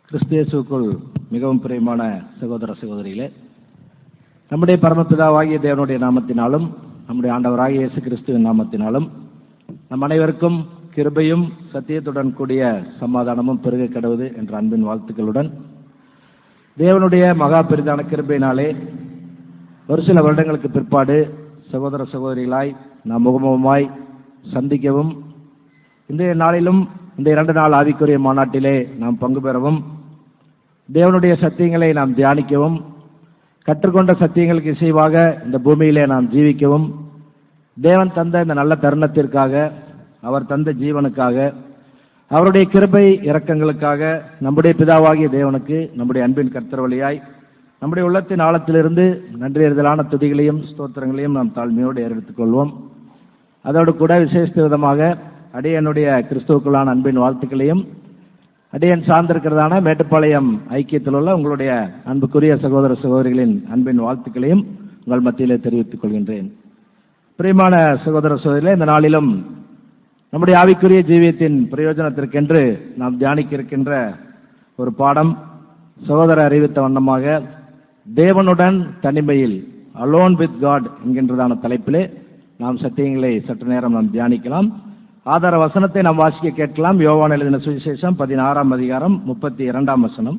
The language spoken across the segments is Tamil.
கிறிஸ்தியேசுக்குள் மிகவும் பிரியமான சகோதர சகோதரிகளே நம்முடைய பரமபிதாவாகிய தேவனுடைய நாமத்தினாலும் நம்முடைய ஆண்டவராகிய இயேசு கிறிஸ்துவின் நாமத்தினாலும் நம் அனைவருக்கும் கிருபையும் சத்தியத்துடன் கூடிய சமாதானமும் பெருக கடவுது என்ற அன்பின் வாழ்த்துக்களுடன் தேவனுடைய மகா பெரிதான கிருபையினாலே ஒரு சில வருடங்களுக்கு பிற்பாடு சகோதர சகோதரிகளாய் நாம் முகமுகமாய் சந்திக்கவும் இன்றைய நாளிலும் இந்த இரண்டு நாள் ஆவிக்குரிய மாநாட்டிலே நாம் பங்கு பெறவும் தேவனுடைய சத்தியங்களை நாம் தியானிக்கவும் கற்றுக்கொண்ட சத்தியங்களுக்கு இசைவாக இந்த பூமியிலே நாம் ஜீவிக்கவும் தேவன் தந்த இந்த நல்ல தருணத்திற்காக அவர் தந்த ஜீவனுக்காக அவருடைய கிருபை இரக்கங்களுக்காக நம்முடைய பிதாவாகிய தேவனுக்கு நம்முடைய அன்பின் கர்த்தர் வழியாய் நம்முடைய உள்ளத்தின் ஆழத்திலிருந்து நன்றியறிதலான துதிகளையும் ஸ்தோத்திரங்களையும் நாம் தாழ்மையோடு ஏறெடுத்துக் கொள்வோம் அதோடு கூட விசேஷ விதமாக அடியனுடைய கிறிஸ்துவுக்குள்ளான அன்பின் வாழ்த்துக்களையும் அடியன் சார்ந்திருக்கிறதான மேட்டுப்பாளையம் ஐக்கியத்தில் உள்ள உங்களுடைய அன்புக்குரிய சகோதர சகோதரிகளின் அன்பின் வாழ்த்துக்களையும் உங்கள் மத்தியிலே தெரிவித்துக் கொள்கின்றேன் பிரியமான சகோதர சகோதரிகளே இந்த நாளிலும் நம்முடைய ஆவிக்குரிய ஜீவியத்தின் பிரயோஜனத்திற்கென்று நாம் தியானிக்க இருக்கின்ற ஒரு பாடம் சகோதர அறிவித்த வண்ணமாக தேவனுடன் தனிமையில் அலோன் வித் காட் என்கின்றதான தலைப்பிலே நாம் சத்தியங்களை சற்று நேரம் நாம் தியானிக்கலாம் ஆதார வசனத்தை நாம் வாசிக்க கேட்கலாம் யோவான் எழுதின சுவிசேஷம் பதினாறாம் அதிகாரம் முப்பத்தி இரண்டாம் வசனம்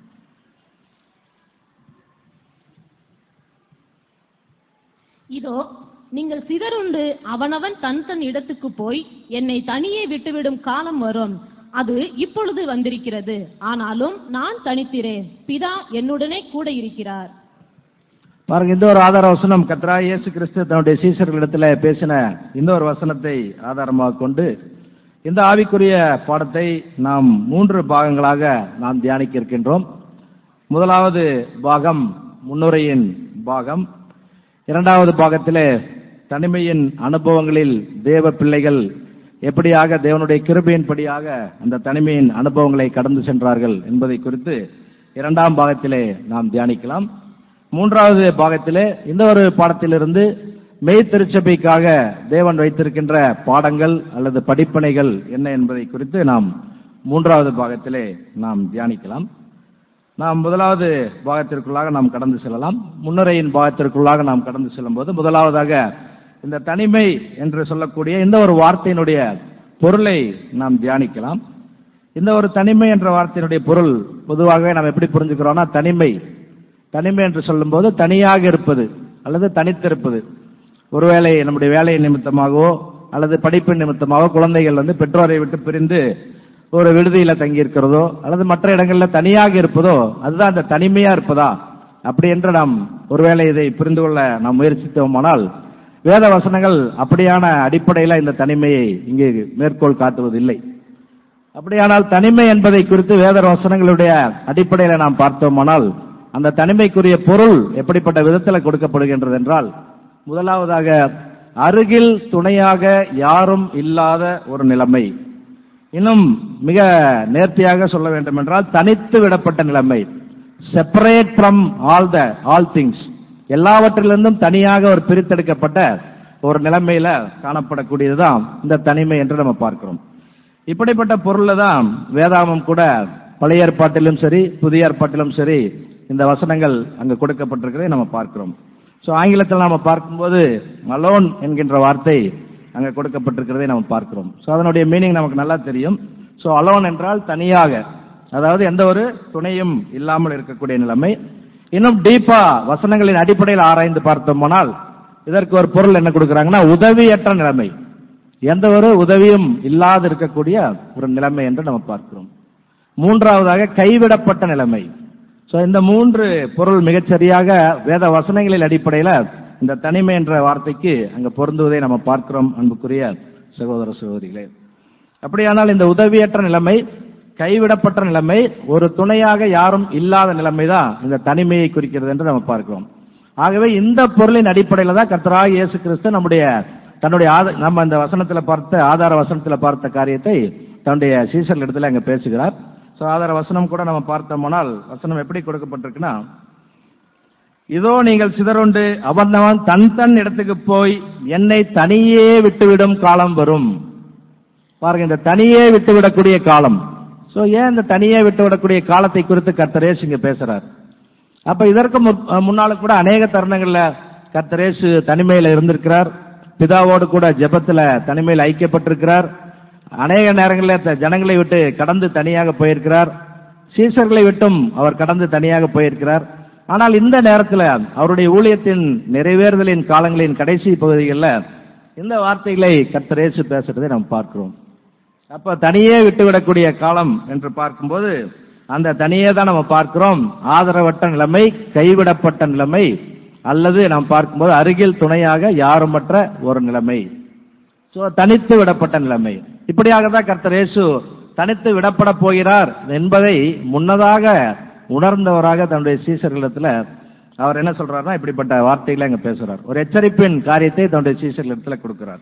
இதோ நீங்கள் சிதறுண்டு அவனவன் தன் தன் இடத்துக்கு போய் என்னை தனியே விட்டுவிடும் காலம் வரும் அது இப்பொழுது வந்திருக்கிறது ஆனாலும் நான் தனித்திரேன் பிதா என்னுடனே கூட இருக்கிறார் பாருங்க இந்த ஒரு ஆதார வசனம் கத்ரா இயேசு கிறிஸ்து தன்னுடைய சீசர்களிடத்துல பேசின இந்த ஒரு வசனத்தை ஆதாரமாக கொண்டு இந்த ஆவிக்குரிய பாடத்தை நாம் மூன்று பாகங்களாக நாம் தியானிக்க இருக்கின்றோம் முதலாவது பாகம் முன்னுரையின் பாகம் இரண்டாவது பாகத்திலே தனிமையின் அனுபவங்களில் தேவ பிள்ளைகள் எப்படியாக தேவனுடைய கிருபையின்படியாக அந்த தனிமையின் அனுபவங்களை கடந்து சென்றார்கள் என்பதை குறித்து இரண்டாம் பாகத்திலே நாம் தியானிக்கலாம் மூன்றாவது பாகத்திலே இந்த ஒரு பாடத்திலிருந்து மெய் திருச்சபைக்காக தேவன் வைத்திருக்கின்ற பாடங்கள் அல்லது படிப்பனைகள் என்ன என்பதை குறித்து நாம் மூன்றாவது பாகத்திலே நாம் தியானிக்கலாம் நாம் முதலாவது பாகத்திற்குள்ளாக நாம் கடந்து செல்லலாம் முன்னுரையின் பாகத்திற்குள்ளாக நாம் கடந்து செல்லும் போது முதலாவதாக இந்த தனிமை என்று சொல்லக்கூடிய இந்த ஒரு வார்த்தையினுடைய பொருளை நாம் தியானிக்கலாம் இந்த ஒரு தனிமை என்ற வார்த்தையினுடைய பொருள் பொதுவாகவே நாம் எப்படி புரிஞ்சுக்கிறோம்னா தனிமை தனிமை என்று சொல்லும்போது தனியாக இருப்பது அல்லது தனித்திருப்பது ஒருவேளை நம்முடைய வேலை நிமித்தமாகவோ அல்லது படிப்பு நிமித்தமாகவோ குழந்தைகள் வந்து பெற்றோரை விட்டு பிரிந்து ஒரு விடுதியில தங்கி இருக்கிறதோ அல்லது மற்ற இடங்களில் தனியாக இருப்பதோ அதுதான் அந்த தனிமையா இருப்பதா அப்படி என்று நாம் ஒருவேளை இதை புரிந்து கொள்ள நாம் முயற்சித்தோமானால் வேத வசனங்கள் அப்படியான அடிப்படையில் இந்த தனிமையை இங்கே மேற்கோள் காட்டுவதில்லை அப்படியானால் தனிமை என்பதை குறித்து வேத வசனங்களுடைய அடிப்படையில் நாம் பார்த்தோமானால் அந்த தனிமைக்குரிய பொருள் எப்படிப்பட்ட விதத்தில் கொடுக்கப்படுகின்றது என்றால் முதலாவதாக அருகில் துணையாக யாரும் இல்லாத ஒரு நிலைமை இன்னும் மிக நேர்த்தியாக சொல்ல வேண்டும் என்றால் தனித்து விடப்பட்ட நிலைமை separate from all the all things எல்லாவற்றிலிருந்தும் தனியாக ஒரு பிரித்தெடுக்கப்பட்ட ஒரு நிலைமையில காணப்படக்கூடியதுதான் இந்த தனிமை என்று நம்ம பார்க்கிறோம் இப்படிப்பட்ட பொருள்ல தான் வேதாமம் கூட பழைய ஏற்பாட்டிலும் சரி புதிய ஏற்பாட்டிலும் சரி இந்த வசனங்கள் அங்கு கொடுக்கப்பட்டிருக்கிறதை நம்ம பார்க்கிறோம் ஸோ ஆங்கிலத்தில் நாம பார்க்கும்போது அலோன் என்கின்ற வார்த்தை அங்கே கொடுக்கப்பட்டிருக்கிறதை நம்ம பார்க்கிறோம் ஸோ அதனுடைய மீனிங் நமக்கு நல்லா தெரியும் ஸோ அலோன் என்றால் தனியாக அதாவது எந்த ஒரு துணையும் இல்லாமல் இருக்கக்கூடிய நிலைமை இன்னும் டீப்பா வசனங்களின் அடிப்படையில் ஆராய்ந்து பார்த்தோமானால் இதற்கு ஒரு பொருள் என்ன கொடுக்குறாங்கன்னா உதவியற்ற நிலைமை எந்த ஒரு உதவியும் இல்லாது இருக்கக்கூடிய ஒரு நிலைமை என்று நம்ம பார்க்கிறோம் மூன்றாவதாக கைவிடப்பட்ட நிலைமை ஸோ இந்த மூன்று பொருள் மிகச்சரியாக வேத வசனங்களின் அடிப்படையில் இந்த தனிமை என்ற வார்த்தைக்கு அங்க பொருந்துவதை நம்ம பார்க்கிறோம் அன்புக்குரிய சகோதர சகோதரிகளே அப்படியானால் இந்த உதவியற்ற நிலைமை கைவிடப்பட்ட நிலைமை ஒரு துணையாக யாரும் இல்லாத நிலைமை தான் இந்த தனிமையை குறிக்கிறது என்று நம்ம பார்க்கிறோம் ஆகவே இந்த பொருளின் அடிப்படையில் தான் கர்த்தராக இயேசு கிறிஸ்து நம்முடைய தன்னுடைய நம்ம இந்த வசனத்துல பார்த்த ஆதார வசனத்துல பார்த்த காரியத்தை தன்னுடைய சீசல் இடத்துல அங்க பேசுகிறார் ஸோ ஆதார வசனம் கூட நம்ம பார்த்தோம்னால் வசனம் எப்படி கொடுக்கப்பட்டிருக்குன்னா இதோ நீங்கள் சிதறுண்டு அவனவன் தன் தன் இடத்துக்கு போய் என்னை தனியே விட்டுவிடும் காலம் வரும் பாருங்க இந்த தனியே விட்டுவிடக்கூடிய காலம் சோ ஏன் இந்த தனியே விட்டு விடக்கூடிய காலத்தை குறித்து கர்த்தரேசு இங்க பேசுறார் அப்ப இதற்கு முற்- முன்னால கூட அநேக தருணங்கள்ல கர்த்தரேசு தனிமையில இருந்திருக்கிறார் பிதாவோடு கூட ஜெபத்துல தனிமையில் ஐக்கியப்பட்டிருக்கிறார் அநேக நேரங்களில் த- ஜனங்களை விட்டு கடந்து தனியாக போயிருக்கிறார் சீசர்களை விட்டும் அவர் கடந்து தனியாக போயிருக்கிறார் ஆனால் இந்த நேரத்தில் அவருடைய ஊழியத்தின் நிறைவேறுதலின் காலங்களின் கடைசி பகுதிகளில் இந்த வார்த்தைகளை கர்த்தரேசு பேசுறதை நாம் பார்க்கிறோம் அப்ப தனியே விட்டுவிடக்கூடிய காலம் என்று பார்க்கும்போது அந்த தனியே தான் நம்ம பார்க்கிறோம் ஆதரவற்ற நிலைமை கைவிடப்பட்ட நிலைமை அல்லது நாம் பார்க்கும்போது அருகில் துணையாக யாருமற்ற ஒரு நிலைமை சோ தனித்து விடப்பட்ட நிலைமை இப்படியாக தான் கர்த்தர் இயேசு தனித்து விடப்பட போகிறார் என்பதை முன்னதாக உணர்ந்தவராக தன்னுடைய சீசர்களிடத்துல அவர் என்ன சொல்றாருன்னா இப்படிப்பட்ட வார்த்தைகளை அங்க பேசுறார் ஒரு எச்சரிப்பின் காரியத்தை தன்னுடைய சீசர்களிடத்துல கொடுக்கிறார்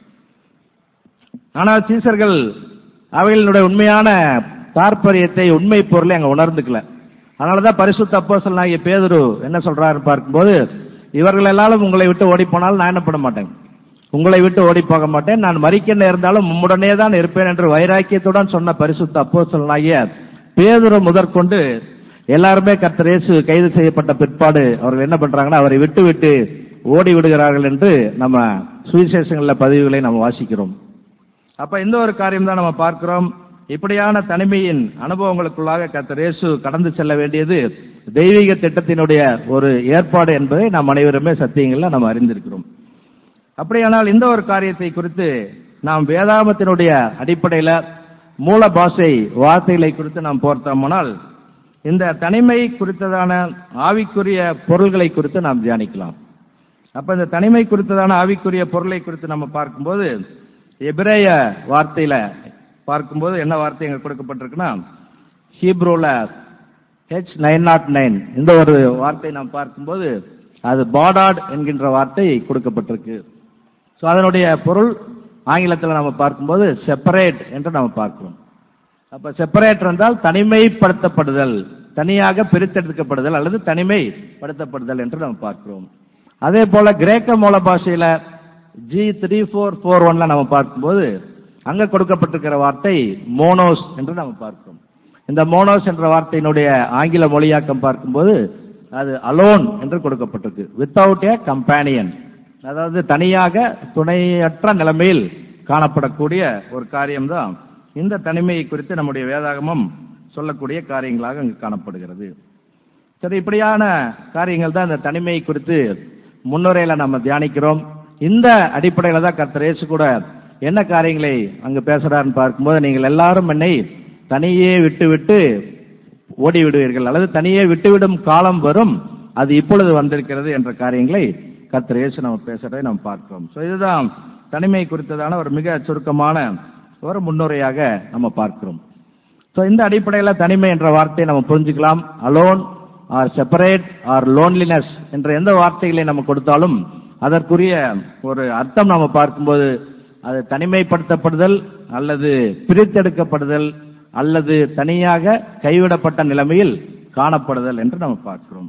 ஆனால் சீசர்கள் அவைகளினுடைய உண்மையான தாற்பயத்தை உண்மை பொருளை அங்க உணர்ந்துக்கல அதனாலதான் பரிசுத்த அப்போஸ்தலன் ஆகிய பேதுரு என்ன சொல்றாரு பார்க்கும்போது இவர்கள் எல்லாரும் உங்களை விட்டு ஓடி போனால் நான் என்ன பண்ண மாட்டேன் உங்களை விட்டு ஓடி போக மாட்டேன் நான் மறிக்க நேர்ந்தாலும் உம்முடனே தான் இருப்பேன் என்று வைராக்கியத்துடன் சொன்ன பரிசுத்த அப்போஸ்தலனாகிய பேதுரு முதற்கொண்டு எல்லாருமே கர்த்தர் இயேசு கைது செய்யப்பட்ட பிற்பாடு அவர்கள் என்ன பண்றாங்கன்னா அவரை விட்டு விட்டு ஓடி விடுகிறார்கள் என்று நம்ம சுவிசேஷங்கள்ல பதிவுகளை நம்ம வாசிக்கிறோம் அப்ப இந்த ஒரு காரியம் தான் நம்ம பார்க்கிறோம் இப்படியான தனிமையின் அனுபவங்களுக்குள்ளாக கர்த்தர் இயேசு கடந்து செல்ல வேண்டியது தெய்வீக திட்டத்தினுடைய ஒரு ஏற்பாடு என்பதை நாம் அனைவருமே சத்தியங்கள்ல நம்ம அறிந்திருக்கிறோம் அப்படியானால் இந்த ஒரு காரியத்தை குறித்து நாம் வேதாமத்தினுடைய அடிப்படையில மூல பாஷை வார்த்தைகளை குறித்து நாம் பார்த்தோமானால் இந்த தனிமை குறித்ததான ஆவிக்குரிய பொருள்களை குறித்து நாம் தியானிக்கலாம் அப்ப இந்த தனிமை குறித்ததான ஆவிக்குரிய பொருளை குறித்து நம்ம பார்க்கும்போது எபிரேய வார்த்தையில பார்க்கும்போது என்ன வார்த்தை எங்க கொடுக்கப்பட்டிருக்குன்னா ஹீப்ரோல ஹெச் நைன் நாட் நைன் இந்த ஒரு வார்த்தை நாம் பார்க்கும்போது அது பாடாட் என்கின்ற வார்த்தை கொடுக்கப்பட்டிருக்கு ஸோ அதனுடைய பொருள் ஆங்கிலத்தில் நம்ம பார்க்கும்போது செப்பரேட் என்று நம்ம பார்க்கிறோம் அப்ப செப்பரேட் என்றால் தனிமைப்படுத்தப்படுதல் தனியாக பிரித்தெடுக்கப்படுதல் அல்லது தனிமைப்படுத்தப்படுதல் என்று நம்ம பார்க்கிறோம் அதே போல கிரேக்க மூல பாஷையில ஜி த்ரீ ஃபோர் ஃபோர் ஒன்ல நம்ம பார்க்கும்போது அங்க கொடுக்கப்பட்டிருக்கிற வார்த்தை மோனோஸ் என்று நம்ம பார்க்கிறோம் இந்த மோனோஸ் என்ற வார்த்தையினுடைய ஆங்கில மொழியாக்கம் பார்க்கும்போது அது அலோன் என்று கொடுக்கப்பட்டிருக்கு வித்தவுட் ஏ கம்பேனியன் அதாவது தனியாக துணையற்ற நிலைமையில் காணப்படக்கூடிய ஒரு காரியம்தான் இந்த தனிமையை குறித்து நம்முடைய வேதாகமம் சொல்லக்கூடிய காரியங்களாக அங்கு காணப்படுகிறது சரி இப்படியான காரியங்கள் தான் இந்த தனிமையை குறித்து முன்னுரையில நம்ம தியானிக்கிறோம் இந்த அடிப்படையில தான் கர்த்தர் இயேசு கூட என்ன காரியங்களை அங்கு பேசுறாருன்னு பார்க்கும்போது நீங்கள் எல்லாரும் என்னை தனியே விட்டு விட்டு ஓடி விடுவீர்கள் அல்லது தனியே விட்டுவிடும் காலம் வரும் அது இப்பொழுது வந்திருக்கிறது என்ற காரியங்களை கர்த்தர் இயேசு நம்ம பேசுறதை நாம் பார்க்கிறோம் ஸோ இதுதான் தனிமை குறித்ததான ஒரு மிக சுருக்கமான ஒரு முன்னுரையாக நம்ம பார்க்கிறோம் ஸோ இந்த அடிப்படையில் தனிமை என்ற வார்த்தையை நம்ம புரிஞ்சுக்கலாம் alone or separate or loneliness என்ற எந்த வார்த்தைகளை நம்ம கொடுத்தாலும் அதற்குரிய ஒரு அர்த்தம் நம்ம பார்க்கும்போது அது தனிமைப்படுத்தப்படுதல் அல்லது பிரித்தெடுக்கப்படுதல் அல்லது தனியாக கைவிடப்பட்ட நிலைமையில் காணப்படுதல் என்று நம்ம பார்க்கிறோம்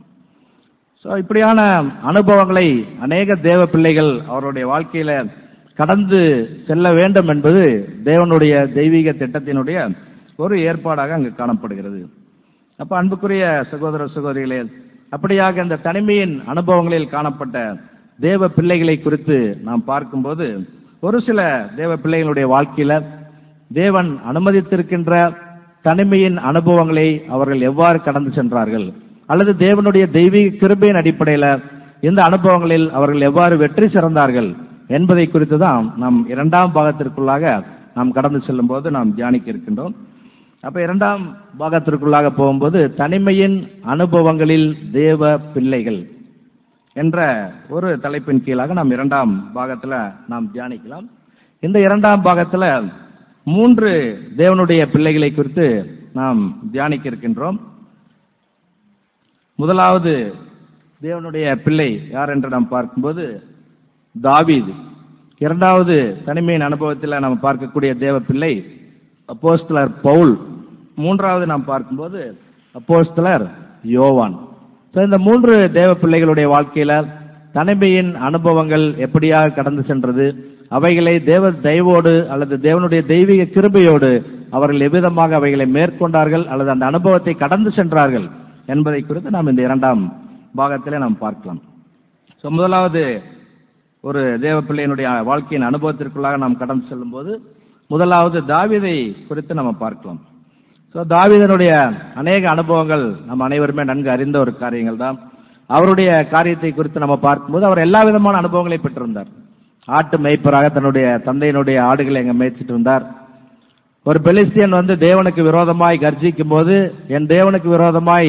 ஸோ இப்படியான அனுபவங்களை அநேக தேவ பிள்ளைகள் அவருடைய வாழ்க்கையில கடந்து செல்ல வேண்டும் என்பது தேவனுடைய தெய்வீக திட்டத்தினுடைய ஒரு ஏற்பாடாக அங்கு காணப்படுகிறது அப்ப அன்புக்குரிய சகோதர சகோதரிகளே அப்படியாக இந்த தனிமையின் அனுபவங்களில் காணப்பட்ட தேவ பிள்ளைகளை குறித்து நாம் பார்க்கும்போது ஒரு சில தேவ பிள்ளைகளுடைய வாழ்க்கையில தேவன் அனுமதித்திருக்கின்ற தனிமையின் அனுபவங்களை அவர்கள் எவ்வாறு கடந்து சென்றார்கள் அல்லது தேவனுடைய தெய்வீக கிருபையின் அடிப்படையில இந்த அனுபவங்களில் அவர்கள் எவ்வாறு வெற்றி சிறந்தார்கள் என்பதை குறித்து தான் நாம் இரண்டாம் பாகத்திற்குள்ளாக நாம் கடந்து செல்லும் போது நாம் தியானிக்க இருக்கின்றோம் அப்ப இரண்டாம் பாகத்திற்குள்ளாக போகும்போது தனிமையின் அனுபவங்களில் தேவ பிள்ளைகள் என்ற ஒரு தலைப்பின் கீழாக நாம் இரண்டாம் பாகத்துல நாம் தியானிக்கலாம் இந்த இரண்டாம் பாகத்துல மூன்று தேவனுடைய பிள்ளைகளை குறித்து நாம் தியானிக்க இருக்கின்றோம் முதலாவது தேவனுடைய பிள்ளை யார் என்று நாம் பார்க்கும்போது தாவீது இரண்டாவது தனிமையின் அனுபவத்தில் நாம் பார்க்கக்கூடிய தேவ பிள்ளை அப்போஸ்தலர் பவுல் மூன்றாவது நாம் பார்க்கும்போது அப்போஸ்தலர் யோவான் So, இந்த மூன்று தேவ பிள்ளைகளுடைய வாழ்க்கையில தனிமையின் அனுபவங்கள் எப்படியாக கடந்து சென்றது அவைகளை தேவ தெய்வோடு அல்லது தேவனுடைய தெய்வீக கிருபையோடு அவர்கள் எவ்விதமாக அவைகளை மேற்கொண்டார்கள் அல்லது அந்த அனுபவத்தை கடந்து சென்றார்கள் என்பதை குறித்து நாம் இந்த இரண்டாம் பாகத்திலே நாம் பார்க்கலாம் ஸோ முதலாவது ஒரு தேவ பிள்ளையினுடைய வாழ்க்கையின் அனுபவத்திற்குள்ளாக நாம் கடந்து செல்லும்போது முதலாவது தாவீதை குறித்து நம்ம பார்க்கலாம் ஸோ தாவீதனுடைய அநேக அனுபவங்கள் நம் அனைவருமே நன்கு அறிந்த ஒரு காரியங்கள் தான் அவருடைய காரியத்தை குறித்து நம்ம பார்க்கும்போது அவர் எல்லா விதமான அனுபவங்களை பெற்றிருந்தார் ஆட்டு மேய்ப்பராக தன்னுடைய தந்தையினுடைய ஆடுகளை அங்கே மேய்ச்சிட்டு இருந்தார் ஒரு பெலிஸ்தியன் வந்து தேவனுக்கு விரோதமாய் கர்ஜிக்கும் போது என் தேவனுக்கு விரோதமாய்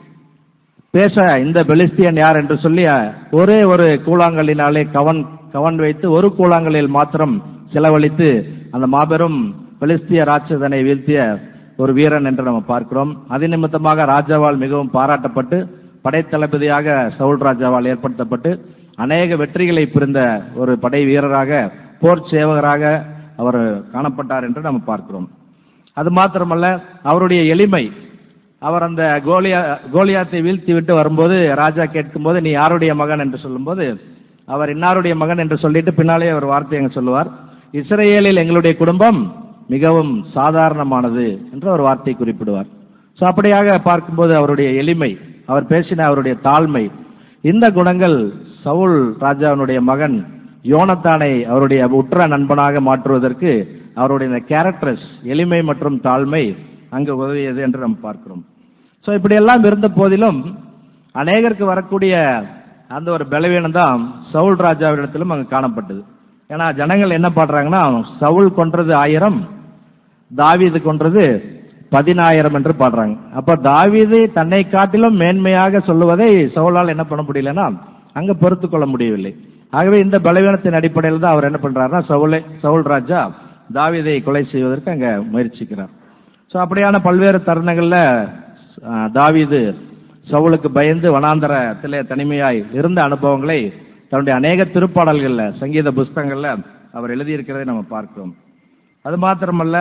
பேச இந்த பெலிஸ்தியன் யார் என்று சொல்லி ஒரே ஒரு கூழாங்கல்லினாலே கவன் கவன் வைத்து ஒரு கூழாங்கல்லில் மாத்திரம் செலவழித்து அந்த மாபெரும் பெலிஸ்திய ராட்சதனை வீழ்த்திய ஒரு வீரன் என்று நம்ம பார்க்கிறோம் அது நிமித்தமாக ராஜாவால் மிகவும் பாராட்டப்பட்டு படைத்தளபதியாக சவுல் ராஜாவால் ஏற்படுத்தப்பட்டு அநேக வெற்றிகளை புரிந்த ஒரு படை வீரராக போர் சேவகராக அவர் காணப்பட்டார் என்று நம்ம பார்க்கிறோம் அது மாத்திரமல்ல அவருடைய எளிமை அவர் அந்த கோலியா கோலியாத்தை வீழ்த்தி விட்டு வரும்போது ராஜா கேட்கும்போது நீ யாருடைய மகன் என்று சொல்லும்போது அவர் இன்னாருடைய மகன் என்று சொல்லிட்டு பின்னாலே ஒரு வார்த்தை அங்க சொல்லுவார் இஸ்ரேலில் எங்களுடைய குடும்பம் மிகவும் சாதாரணமானது என்று ஒரு வார்த்தை குறிப்பிடுவார் ஸோ அப்படியாக பார்க்கும்போது அவருடைய எளிமை அவர் பேசின அவருடைய தாழ்மை இந்த குணங்கள் சவுல் ராஜாவினுடைய மகன் யோனத்தானை அவருடைய உற்ற நண்பனாக மாற்றுவதற்கு அவருடைய இந்த கேரக்டர்ஸ் எளிமை மற்றும் தாழ்மை அங்கு உதவியது என்று நாம் பார்க்கிறோம் ஸோ இப்படியெல்லாம் இருந்த போதிலும் அநேகருக்கு வரக்கூடிய அந்த ஒரு பலவீனம் தான் சவுல் ராஜாவிடத்திலும் அங்கு காணப்பட்டது ஏன்னா ஜனங்கள் என்ன பாடுறாங்கன்னா சவுல் கொன்றது ஆயிரம் தாவீது கொன்றது பதினாயிரம் என்று பாடுறாங்க அப்ப தாவீது தன்னை காட்டிலும் மேன்மையாக சொல்லுவதை சவுலால் என்ன பண்ண முடியலன்னா அங்க பொறுத்து கொள்ள முடியவில்லை ஆகவே இந்த பலவீனத்தின் அடிப்படையில் தான் அவர் என்ன பண்றாருன்னா சவுலை சவுல் ராஜா தாவீதை கொலை செய்வதற்கு அங்க முயற்சிக்கிறார் ஸோ அப்படியான பல்வேறு தருணங்கள்ல அஹ், தாவீது சவுலுக்கு பயந்து வனாந்தரத்திலே தனிமையாய் இருந்த அனுபவங்களை தன்னுடைய அநேக திருப்பாடல்கள்ல சங்கீத புஸ்தகங்கள்ல அவர் எழுதியிருக்கிறதை நம்ம பார்க்கிறோம் அது மாத்திரமல்ல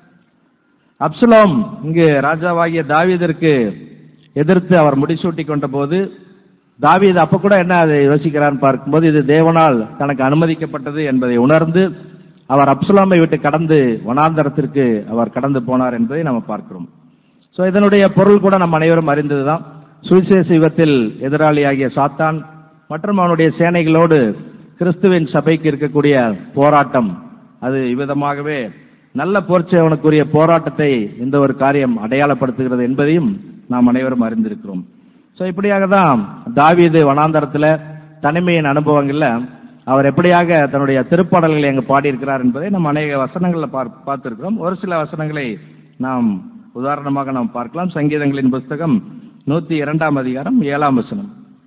அப்சலோம் இங்கு ராஜாவாகிய தாவீதிற்கு எதிர்த்து அவர் முடிசூட்டி கொண்ட போது தாவீது அப்ப கூட என்ன அதை யோசிக்கிறான்னு பார்க்கும்போது இது தேவனால் தனக்கு அனுமதிக்கப்பட்டது என்பதை உணர்ந்து அவர் அப்சலோமை விட்டு கடந்து வனாந்தரத்திற்கு அவர் கடந்து போனார் என்பதை நம்ம பார்க்கிறோம் ஸோ இதனுடைய பொருள் கூட நம்ம அனைவரும் அறிந்ததுதான் சுவிசேஷ யுகத்தில் எதிராளியாகிய சாத்தான் மற்றும் அவனுடைய சேனைகளோடு கிறிஸ்துவின் சபைக்கு இருக்கக்கூடிய போராட்டம் அது இவ்விதமாகவே நல்ல போர்ச்சேவனுக்குரிய போராட்டத்தை இந்த ஒரு காரியம் அடையாளப்படுத்துகிறது என்பதையும் நாம் அனைவரும் அறிந்திருக்கிறோம் ஸோ இப்படியாக தான் தாவீது வனாந்தரத்தில் தனிமையின் அனுபவங்கள்ல அவர் எப்படியாக தன்னுடைய திருப்பாடல்களை அங்கு பாடியிருக்கிறார் என்பதை நம்ம அநேக வசனங்களில் பார் பார்த்திருக்கிறோம் ஒரு சில வசனங்களை நாம் உதாரணமாக நாம் பார்க்கலாம் சங்கீதங்களின் புஸ்தகம் நூத்தி இரண்டாம் அதிகாரம் ஏழாம் வசனம்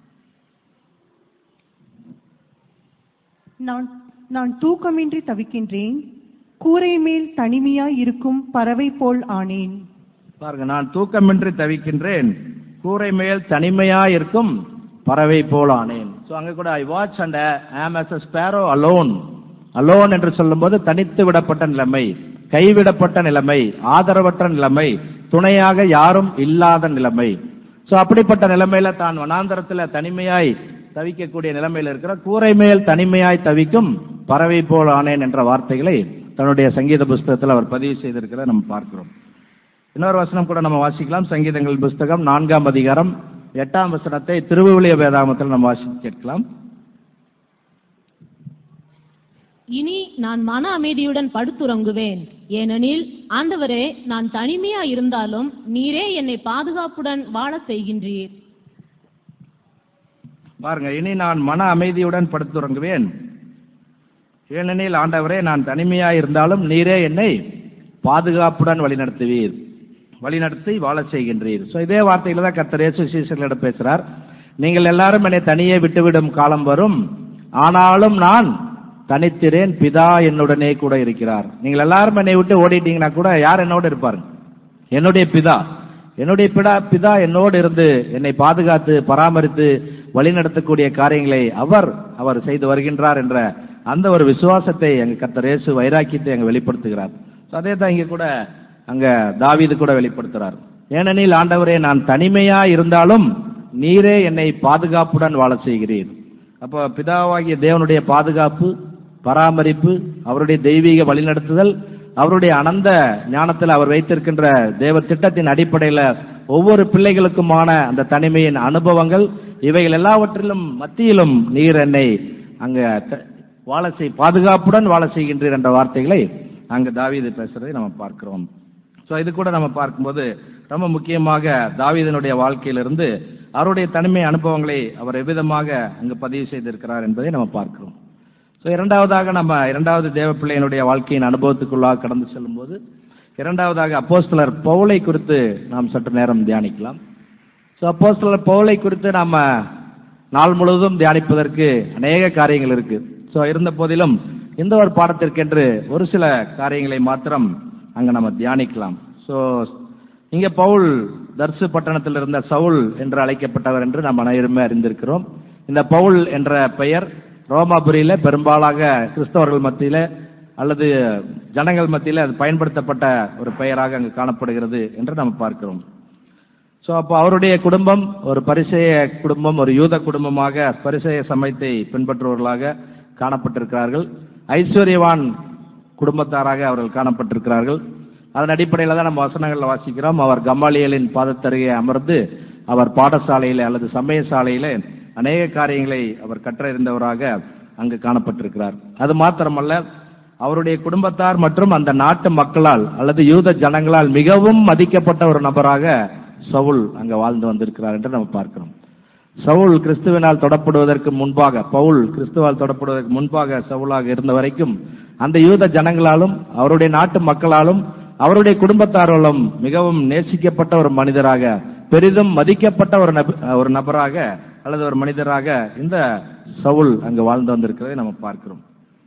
நான் நான் தூக்கமின்றி தவிக்கின்றேன் கூரை மேல் தனிமையாய் இருக்கும் பறவை போல் ஆனேன் பாருங்க நான் தூக்கமின்றி தவிக்கின்றேன் கூரை மேல் தனிமையா இருக்கும் பறவை போல் ஆனேன் ஸோ அங்க கூட I watch and am as a sparrow alone alone என்று சொல்லும்போது தனித்து விடப்பட்ட நிலைமை கைவிடப்பட்ட நிலைமை ஆதரவற்ற நிலைமை துணையாக யாரும் இல்லாத நிலைமை ஸோ அப்படிப்பட்ட நிலைமையில தான் வனாந்தரத்துல தனிமையாய் தவிக்கக்கூடிய நிலைமையில இருக்கிற கூரை மேல் தனிமையாய் தவிக்கும் பறவை போல் ஆனேன் என்ற வார்த்தைகளை தன்னுடைய சங்கீத புஸ்தகத்தில் அவர் பதிவு செய்திருக்கிறத நம்ம பார்க்கிறோம் இன்னொரு வசனம் கூட நம்ம வாசிக்கலாம் சங்கீதங்கள் புஸ்தகம் நான்காம் அதிகாரம் எட்டாம் வசனத்தை திருவுவிலிய வேதாமத்தில் நம்ம வாசித்து கேட்கலாம் இனி நான் மன அமைதியுடன் படுத்துறங்குவேன் ஏனெனில் ஆண்டவரே நான் தனிமையா இருந்தாலும் நீரே என்னை பாதுகாப்புடன் வாழ செய்கின்றீர் பாருங்க இனி நான் மன அமைதியுடன் படுத்துறங்குவேன் ஏனெனில் ஆண்டவரே நான் தனிமையாய் இருந்தாலும் நீரே என்னை பாதுகாப்புடன் வழிநடத்துவீர் வழிநடத்தி வாழச் செய்கின்றீர் ஸோ இதே வார்த்தையில தான் கர்த்தர் இயேசு சீசர்களிடம் பேசுறார் நீங்கள் எல்லாரும் என்னை தனியே விட்டுவிடும் காலம் வரும் ஆனாலும் நான் தனித்திரேன் பிதா என்னுடனே கூட இருக்கிறார் நீங்கள் எல்லாரும் என்னை விட்டு ஓடிட்டீங்கன்னா கூட யார் என்னோட இருப்பார் என்னுடைய பிதா என்னுடைய பிதா பிதா என்னோடு இருந்து என்னை பாதுகாத்து பராமரித்து வழிநடத்தக்கூடிய காரியங்களை அவர் அவர் செய்து வருகின்றார் என்ற அந்த ஒரு விசுவாசத்தை அங்க கர்த்தர் இயேசு வைராக்கியத்தை அங்க வெளிப்படுத்துகிறார் So அதே தான் இங்க கூட அங்க தாவீது கூட வெளிப்படுத்துறார் ஏனெனில் ஆண்டவரே நான் தனிமையா இருந்தாலும் நீரே என்னை பாதுகாப்புடன் வாழ செய்கிறீர் அப்போ பிதாவாகிய தேவனுடைய பாதுகாப்பு பராமரிப்பு அவருடைய தெய்வீக வழிநடத்துதல் அவருடைய அனந்த ஞானத்தில் அவர் வைத்திருக்கின்ற தேவ திட்டத்தின் அடிப்படையில ஒவ்வொரு பிள்ளைகளுக்குமான அந்த தனிமையின் அனுபவங்கள் இவைகள் எல்லாவற்றிலும் மத்தியிலும் நீர் என்னை அங்க த- வாழ செய் பாதுகாப்புடன் வாழ செய்கின்றீர் என்ற வார்த்தைகளை அங்க தாவீது பேசுறதை நம்ம பார்க்கிறோம் சோ இது கூட நம்ம பார்க்கும்போது ரொம்ப முக்கியமாக தாவீதனுடைய வாழ்க்கையிலிருந்து அவருடைய தனிமை அனுபவங்களை அவர் எவ்விதமாக அங்கு பதிவு செய்திருக்கிறார் என்பதை நம்ம பார்க்கிறோம் ஸோ இரண்டாவதாக நம்ம இரண்டாவது தேவ பிள்ளையினுடைய வாழ்க்கையின் அனுபவத்துக்குள்ளாக கடந்து செல்லும்போது இரண்டாவதாக அப்போஸ்தலர் பவுலை குறித்து நாம் சற்று நேரம் தியானிக்கலாம் ஸோ அப்போஸ்தலர் பவுலை குறித்து நாம நாள் முழுவதும் தியானிப்பதற்கு அநேக காரியங்கள் இருக்கு ஸோ இருந்த போதிலும் இந்த ஒரு பாடத்திற்கென்று ஒரு சில காரியங்களை மாத்திரம் அங்க நம்ம தியானிக்கலாம் ஸோ இங்க பவுல் தர்சு பட்டணத்தில் இருந்த சவுல் என்று அழைக்கப்பட்டவர் என்று நாம் அனைவருமே அறிந்திருக்கிறோம் இந்த பவுல் என்ற பெயர் ரோமாபுரியில பெரும்பாலாக கிறிஸ்தவர்கள் மத்தியில அல்லது ஜனங்கள் மத்தியில அது பயன்படுத்தப்பட்ட ஒரு பெயராக அங்கு காணப்படுகிறது என்று நாம் பார்க்கிறோம் ஸோ அப்போ அவருடைய குடும்பம் ஒரு பரிசெய குடும்பம் ஒரு யூத குடும்பமாக பரிசெய சமயத்தை பின்பற்றுபவர்களாக காணப்பட்டிருக்கிறார்கள் ஐஸ்வர்யவான் குடும்பத்தாராக அவர்கள் காணப்பட்டிருக்கிறார்கள் அதன் அடிப்படையில் தான் நம்ம வசனங்களில் வாசிக்கிறோம் அவர் கம்மாலியலின் பாதத்தருகே அமர்ந்து அவர் பாடசாலையில அல்லது சமய சாலையில அநேக காரியங்களை அவர் கற்றறிந்தவராக அங்கு காணப்பட்டிருக்கிறார் அது மாத்திரமல்ல அவருடைய குடும்பத்தார் மற்றும் அந்த நாட்டு மக்களால் அல்லது யூத ஜனங்களால் மிகவும் மதிக்கப்பட்ட ஒரு நபராக சவுல் அங்க வாழ்ந்து வந்திருக்கிறார் என்று நம்ம பார்க்கிறோம் சவுல் கிறிஸ்துவினால் தொடப்படுவதற்கு முன்பாக பவுல் கிறிஸ்துவால் தொடப்படுவதற்கு முன்பாக சவுலாக இருந்த வரைக்கும் அந்த யூத ஜனங்களாலும் அவருடைய நாட்டு மக்களாலும் அவருடைய குடும்பத்தாராலும் மிகவும் நேசிக்கப்பட்ட ஒரு மனிதராக பெரிதும் மதிக்கப்பட்ட ஒரு நப- ஒரு நபராக அல்லது ஒரு மனிதராக இந்த சவுல் அங்கு வாழ்ந்து வந்திருக்கிறதை நம்ம பார்க்கிறோம்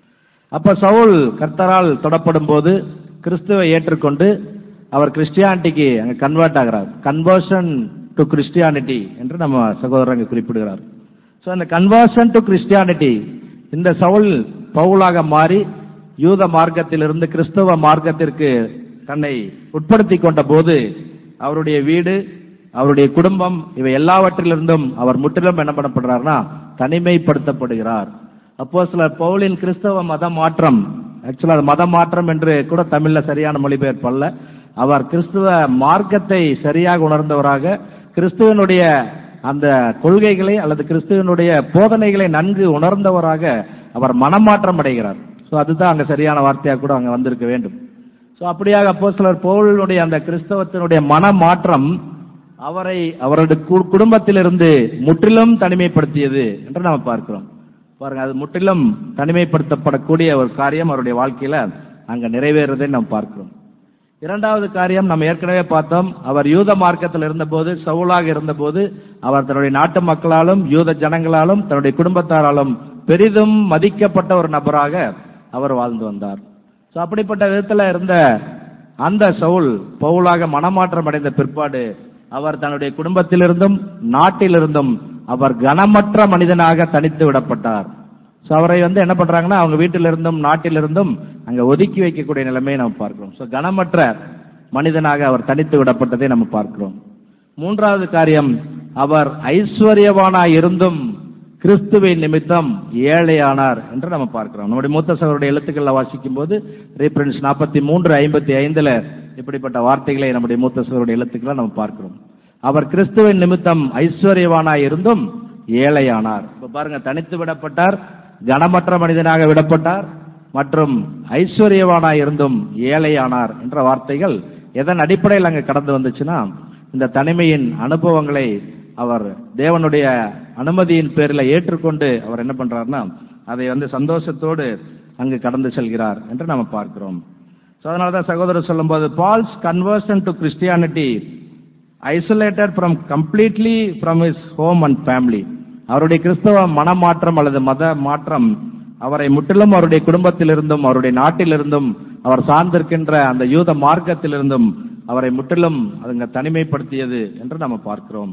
அப்ப சவுல் கர்த்தரால் தொடப்படும் போது கிறிஸ்துவை ஏற்றுக்கொண்டு அவர் கிறிஸ்டியானிட்டிக்கு அங்க கன்வெர்ட் ஆகிறார் கன்வர்ஷன் டு கிறிஸ்டியானிட்டி என்று நம்ம சகோதரர் அங்க குறிப்பிடுகிறார் ஸோ அந்த கன்வர்ஷன் டு கிறிஸ்டியானிட்டி இந்த சவுல் பவுலாக மாறி யூத மார்க்கத்திலிருந்து கிறிஸ்தவ மார்க்கத்திற்கு தன்னை உட்படுத்தி கொண்ட போது அவருடைய வீடு அவருடைய குடும்பம் இவை எல்லாவற்றிலிருந்தும் அவர் முற்றிலும் என்ன பண்ணப்படுறார்னா தனிமைப்படுத்தப்படுகிறார் அப்போ சில பவுலின் கிறிஸ்தவ மத மாற்றம் ஆக்சுவலா அது மத மாற்றம் என்று கூட தமிழ்ல சரியான மொழிபெயர்ப்பு அல்ல அவர் கிறிஸ்துவ மார்க்கத்தை சரியாக உணர்ந்தவராக கிறிஸ்துவனுடைய அந்த கொள்கைகளை அல்லது கிறிஸ்துவனுடைய போதனைகளை நன்கு உணர்ந்தவராக அவர் மனமாற்றம் அடைகிறார் ஸோ அதுதான் அங்க சரியான வார்த்தையாக கூட அங்க வந்திருக்க வேண்டும் ஸோ அப்படியாக அப்போ சிலர் பவுலினுடைய அந்த கிறிஸ்தவத்தினுடைய மனமாற்றம் அவரை அவருடைய கு- குடும்பத்திலிருந்து முற்றிலும் தனிமைப்படுத்தியது என்று நாம் பார்க்கிறோம் பாருங்க அது முற்றிலும் தனிமைப்படுத்தப்படக்கூடிய ஒரு காரியம் அவருடைய வாழ்க்கையில அங்க நிறைவேறதை நாம் பார்க்கிறோம் இரண்டாவது காரியம் நம்ம ஏற்கனவே பார்த்தோம் அவர் யூத மார்க்கத்தில் இருந்தபோது சவுலாக இருந்தபோது அவர் தன்னுடைய நாட்டு மக்களாலும் யூத ஜனங்களாலும் தன்னுடைய குடும்பத்தாராலும் பெரிதும் மதிக்கப்பட்ட ஒரு நபராக அவர் வாழ்ந்து வந்தார் ஸோ அப்படிப்பட்ட விதத்துல இருந்த அந்த சவுல் பவுலாக மனமாற்றம் அடைந்த பிற்பாடு அவர் தன்னுடைய குடும்பத்திலிருந்தும் நாட்டிலிருந்தும் அவர் கனமற்ற மனிதனாக தனித்து விடப்பட்டார் ஸோ அவரை வந்து என்ன பண்றாங்கன்னா அவங்க வீட்டிலிருந்தும் நாட்டிலிருந்தும் அங்க ஒதுக்கி வைக்கக்கூடிய நிலைமையை நம்ம பார்க்கிறோம் ஸோ கனமற்ற மனிதனாக அவர் தனித்து விடப்பட்டதை நம்ம பார்க்கிறோம் மூன்றாவது காரியம் அவர் ஐஸ்வர்யவானாய் இருந்தும் கிறிஸ்துவின் நிமித்தம் ஏழையானார் என்று நம்ம பார்க்கிறோம் நம்முடைய மூத்த சகோதரருடைய எழுத்துக்களை வாசிக்கும் போது ரீஃபரன்ஸ் நாற்பத்தி மூன்று ஐம்பத்தி ஐந்துல இப்படிப்பட்ட வார்த்தைகளை நம்முடைய மூத்த சகோதரருடைய எழுத்துக்களை நம்ம பார்க்கிறோம் அவர் கிறிஸ்துவின் நிமித்தம் ஐஸ்வர்யவானாய் இருந்தும் ஏழையானார் இப்ப பாருங்க தனித்து விடப்பட்டார் கனமற்ற மனிதனாக விடப்பட்டார் மற்றும் ஐஸ்வர்யவானாய் இருந்தும் ஏழையானார் என்ற வார்த்தைகள் எதன் அடிப்படையில் அங்க கடந்து வந்துச்சுன்னா இந்த தனிமையின் அனுபவங்களை அவர் தேவனுடைய அனுமதியின் பேரில் ஏற்றுக்கொண்டு அவர் என்ன பண்றாருன்னா அதை வந்து சந்தோஷத்தோடு அங்கு கடந்து செல்கிறார் என்று நம்ம பார்க்கிறோம் ஸோ அதனால தான் சகோதரர் சொல்லும்போது Paul's conversion to Christianity isolated from completely from his home and family அவருடைய கிறிஸ்தவ மனமாற்றம் அல்லது மத மாற்றம் அவரை முற்றிலும் அவருடைய குடும்பத்திலிருந்தும் அவருடைய நாட்டிலிருந்தும் அவர் சார்ந்திருக்கின்ற அந்த யூத மார்க்கத்திலிருந்தும் அவரை முற்றிலும் அதுங்க தனிமைப்படுத்தியது என்று நம்ம பார்க்கிறோம்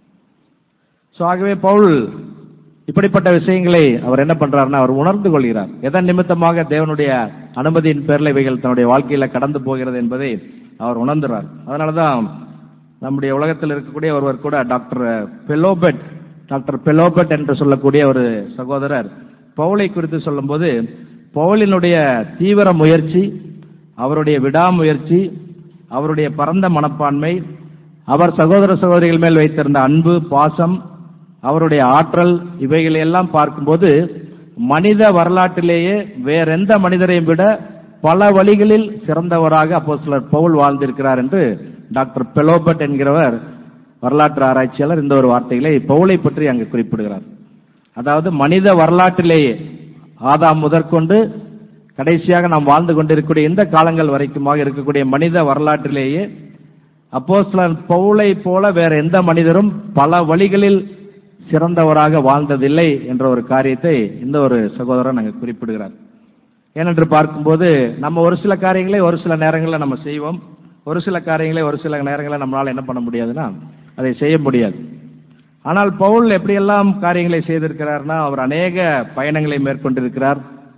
ஸோ ஆகவே பவுல் இப்படிப்பட்ட விஷயங்களை அவர் என்ன பண்றாருன்னா அவர் உணர்ந்து கொள்கிறார் எதன் நிமித்தமாக தேவனுடைய அனுமதியின் பேரில் இவைகள் தன்னுடைய வாழ்க்கையில கடந்து போகிறது என்பதை அவர் உணர்ந்துறார் அதனாலதான் நம்முடைய உலகத்தில் இருக்கக்கூடிய ஒருவர் கூட டாக்டர் பெலோபெட் டாக்டர் பெலோபெட் என்று சொல்லக்கூடிய ஒரு சகோதரர் பவுலை குறித்து சொல்லும்போது பவுலினுடைய தீவிர முயற்சி அவருடைய விடாமுயற்சி அவருடைய பரந்த மனப்பான்மை அவர் சகோதர சகோதரிகள் மேல் வைத்திருந்த அன்பு பாசம் அவருடைய ஆற்றல் இவைகளை எல்லாம் பார்க்கும்போது மனித வரலாற்றிலேயே வேறெந்த மனிதரையும் விட பல வழிகளில் சிறந்தவராக அப்போஸ்தலர் பவுல் வாழ்ந்திருக்கிறார் என்று டாக்டர் பெலோபட் என்கிறவர் வரலாற்று ஆராய்ச்சியாளர் இந்த ஒரு வார்த்தைகளை பவுலை பற்றி அங்கு குறிப்பிடுகிறார் அதாவது மனித வரலாற்றிலேயே ஆதாம் முதற்கொண்டு கடைசியாக நாம் வாழ்ந்து கொண்டிருக்கக்கூடிய இந்த காலங்கள் வரைக்குமாக இருக்கக்கூடிய மனித வரலாற்றிலேயே அப்போஸ்தலர் பவுலை போல வேற எந்த மனிதரும் பல வழிகளில் சிறந்தவராக வாழ்ந்ததில்லை என்ற ஒரு காரியத்தை இந்த ஒரு சகோதரன் அங்கு குறிப்பிடுகிறார் ஏனென்று பார்க்கும்போது நம்ம ஒரு சில காரியங்களை ஒரு சில நேரங்களில் நம்ம செய்வோம் ஒரு சில காரியங்களை ஒரு சில நேரங்களில் நம்மளால என்ன பண்ண முடியாதுன்னா அதை செய்ய முடியாது ஆனால் பவுல் எப்படியெல்லாம் காரியங்களை செய்திருக்கிறார்னா அவர் அநேக பயணங்களை மேற்கொண்டிருக்கிறார்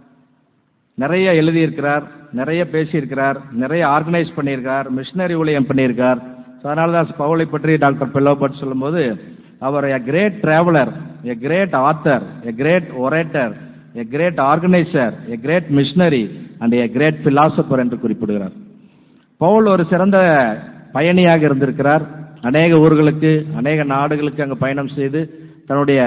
நிறைய எழுதியிருக்கிறார் நிறைய பேசியிருக்கிறார் நிறைய ஆர்கனைஸ் பண்ணியிருக்கார் மிஷினரி ஊழியம் பண்ணியிருக்கார் So, அதனால தான் பவுலை பற்றி டாக்டர் பெல்லோபட் சொல்லும்போது அவர் a great traveler a great author a great orator a great organiser a great missionary and a great philosopher என்று குறிப்பிடுகிறார் பவுல் ஒரு சிறந்த பயணியாக இருந்திருக்கிறார் அநேக ஊர்களுக்கு அநேக நாடுகளுக்கு அங்கு பயணம் செய்து தன்னுடைய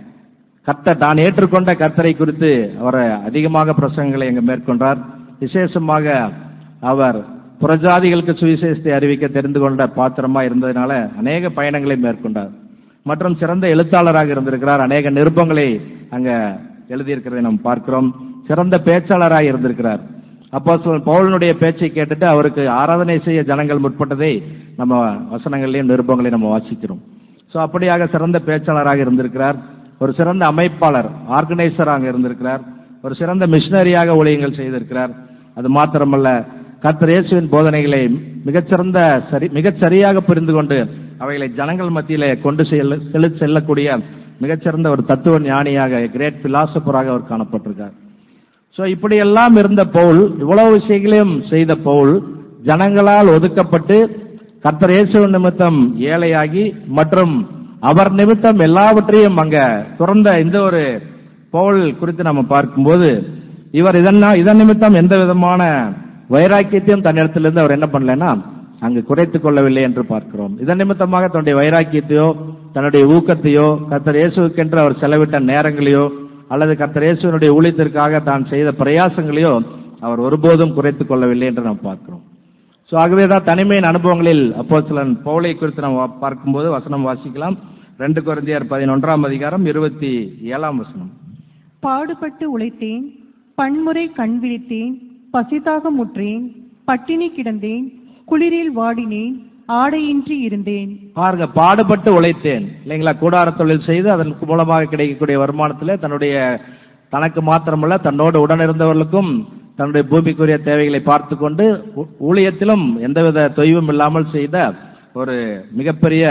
கர்த்த தான் ஏற்றுக்கொண்ட கர்த்தரை குறித்து அவர் அதிகமாக பிரசங்கங்களை அங்கு மேற்கொண்டார் விசேஷமாக அவர் புறஜாதிகளுக்கு சுவிசேஷத்தை அறிவிக்க தெரிந்து கொண்ட பாத்திரமா இருந்ததினால அநேக பயணங்களை மேற்கொண்டார் மற்றும் சிறந்த எழுத்தாளராக இருந்திருக்கிறார் அநேக நிருபங்களை அங்க எழுதியிருக்கிறதை நாம் பார்க்கிறோம் சிறந்த பேச்சாளராக இருந்திருக்கிறார் அப்போ பவுலனுடைய பேச்சை கேட்டுட்டு அவருக்கு ஆராதனை செய்ய ஜனங்கள் முற்பட்டதை நம்ம வசனங்களையும் நிருபங்களையும் நம்ம வாசிக்கிறோம் ஸோ அப்படியாக சிறந்த பேச்சாளராக இருந்திருக்கிறார் ஒரு சிறந்த அமைப்பாளர் ஆர்கனைசராக இருந்திருக்கிறார் ஒரு சிறந்த மிஷினரியாக ஊழியங்கள் செய்திருக்கிறார் அது மாத்திரமல்ல கர்த்தர் இயேசுவின் போதனைகளை மிகச்சிறந்த சரி மிகச் சரியாக புரிந்து கொண்டு அவைகளை ஜனங்கள் மத்தியிலே கொண்டு செல்ல செல்லு- செல்லக்கூடிய மிகச்சிறந்த ஒரு தத்துவ ஞானியாக கிரேட் பிலாசபராக அவர் காணப்பட்டிருக்கார் சோ இப்படியெல்லாம் இருந்த பவுல் இவ்வளவு விஷயங்களையும் செய்த பவுல் ஜனங்களால் ஒதுக்கப்பட்டு கர்த்தர் இயேசு நிமித்தம் ஏழையாகி மற்றும் அவர் நிமித்தம் எல்லாவற்றையும் அங்க துறந்த இந்த ஒரு பவுல் குறித்து நம்ம பார்க்கும்போது இவர் இதன் இதன் நிமித்தம் எந்த விதமான வைராக்கியத்தையும் தன்னிடத்திலிருந்து அவர் என்ன பண்ணலன்னா அங்கு குறைத்துக் கொள்ளவில்லை என்று பார்க்கிறோம் இதன் நிமித்தமாக தன்னுடைய வைராக்கியத்தையோ தன்னுடைய ஊக்கத்தையோ கர்த்தர் இயேசுக்கென்று அவர் செலவிட்ட நேரங்களையோ அல்லது கர்த்தர் இயேசுவினுடைய ஊழியத்திற்காக தான் செய்த பிரயாசங்களையோ அவர் ஒருபோதும் குறைத்துக் கொள்ளவில்லை என்று நாம் பார்க்கிறோம் சோ ஆகவே தான் தனிமையின் அனுபவங்களில் அப்போ சில பவுலை குறித்து நாம் வா- பார்க்கும்போது வசனம் வாசிக்கலாம் ரெண்டு குழந்தையர் பதினொன்றாம் அதிகாரம் இருபத்தி ஏழாம் வசனம் பாடுபட்டு உழைத்தேன் பன்முறை கண் விழித்தேன் பசிதாக முற்றேன் பட்டினி கிடந்தேன் குளிரில் வாடினேன் ஆடையின்றி இருந்தேன் பாருங்க பாடுபட்டு உழைத்தேன் இல்லைங்களா கூடார தொழில் செய்து அதன் மூலமாக கிடைக்கக்கூடிய வருமானத்திலே தன்னுடைய தனக்கு மாத்திரமல்ல தன்னோடு உடனிருந்தவர்களுக்கும் தன்னுடைய பூமிக்குரிய தேவைகளை பார்த்து கொண்டு ஊ- ஊழியத்திலும் எந்தவித தொய்வும் இல்லாமல் செய்த ஒரு மிகப்பெரிய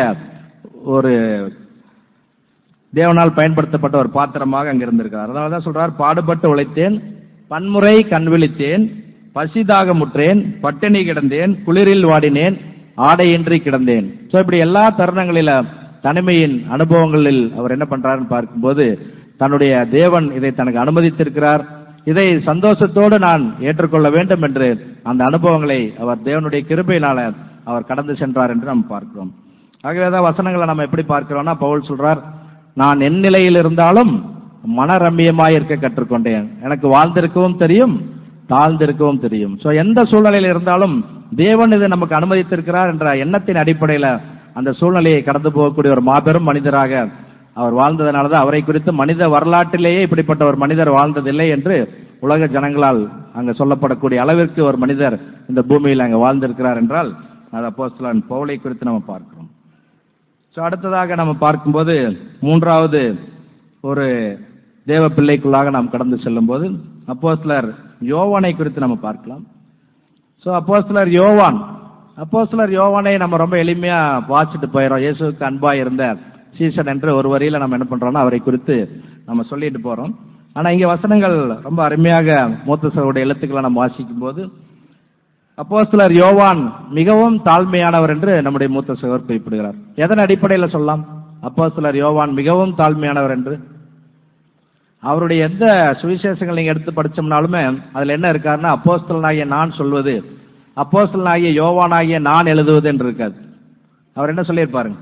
ஒரு தேவனால் பயன்படுத்தப்பட்ட ஒரு பாத்திரமாக அங்க இருந்திருக்கிறார் அதனால தான் சொல்றார் பாடுபட்டு உழைத்தேன் பன்முறை கண் விழித்தேன் பசிதாக முற்றேன் பட்டினி கிடந்தேன் குளிரில் வாடினேன் ஆடையின்றி கிடந்தேன் சோ இப்படி எல்லா தருணங்களில தனிமையின் அனுபவங்களில் அவர் என்ன பண்றாருன்னு பார்க்கும்போது தன்னுடைய தேவன் இதை தனக்கு அனுமதித்திருக்கிறார் இதை சந்தோஷத்தோடு நான் ஏற்றுக்கொள்ள வேண்டும் என்று அந்த அனுபவங்களை அவர் தேவனுடைய கிருபையினால அவர் கடந்து சென்றார் என்று நாம் பார்க்கிறோம் ஆகவேதான் வசனங்களை நம்ம எப்படி பார்க்கிறோம்னா பவுல் சொல்றார் நான் என் நிலையில் இருந்தாலும் மனரம்மியமாய் இருக்க கற்றுக்கொண்டேன் எனக்கு வாழ்ந்திருக்கவும் தெரியும் தாழ்ந்திருக்கவும் தெரியும் சோ எந்த சூழ்நிலையில் இருந்தாலும் தேவன் இதை நமக்கு அனுமதித்திருக்கிறார் என்ற எண்ணத்தின் அடிப்படையில அந்த சூழ்நிலையை கடந்து போகக்கூடிய ஒரு மாபெரும் மனிதராக அவர் வாழ்ந்ததனாலதான் அவரை குறித்து மனித வரலாற்றிலேயே இப்படிப்பட்ட ஒரு மனிதர் வாழ்ந்ததில்லை என்று உலக ஜனங்களால் அங்க சொல்லப்படக்கூடிய அளவிற்கு ஒரு மனிதர் இந்த பூமியில் அங்க வாழ்ந்திருக்கிறார் என்றால் அது அப்போஸ்தலன் பவுலை குறித்து நம்ம பார்க்கிறோம் ஸோ அடுத்ததாக நம்ம பார்க்கும்போது மூன்றாவது ஒரு தேவ பிள்ளைக்குள்ளாக நாம் கடந்து செல்லும்போது அப்போஸ்தலர் யோவானை குறித்து நம்ம பார்க்கலாம் ஸோ அப்போஸ்தலர் யோவான் அப்போஸ்தலர் யோவானை நம்ம ரொம்ப எளிமையா வாசிட்டு போயிடும் இயேசுவுக்கு அன்பா இருந்த சீசன் என்று ஒரு வரியில நம்ம என்ன பண்றோம்னா அவரை குறித்து நம்ம சொல்லிட்டு போறோம் ஆனா இங்க வசனங்கள் ரொம்ப அருமையாக மூத்த சகோடைய எழுத்துக்களை நம்ம வாசிக்கும் போது அப்போஸ்தலர் யோவான் மிகவும் தாழ்மையானவர் என்று நம்முடைய மூத்த சகோதரர் குறிப்பிடுகிறார் எதன் அடிப்படையில் சொல்லலாம் அப்போஸ்தலர் யோவான் மிகவும் தாழ்மையானவர் என்று அவருடைய எந்த சுவிசேஷங்கள் நீங்க எடுத்து படிச்சோம்னாலுமே அதுல என்ன இருக்காருன்னா அப்போஸ்தலனாகிய நான் சொல்வது அப்போஸ்தலனாகிய யோவானாகிய நான் எழுதுவது என்று இருக்காது அவர் என்ன சொல்லியிருப்பாருங்க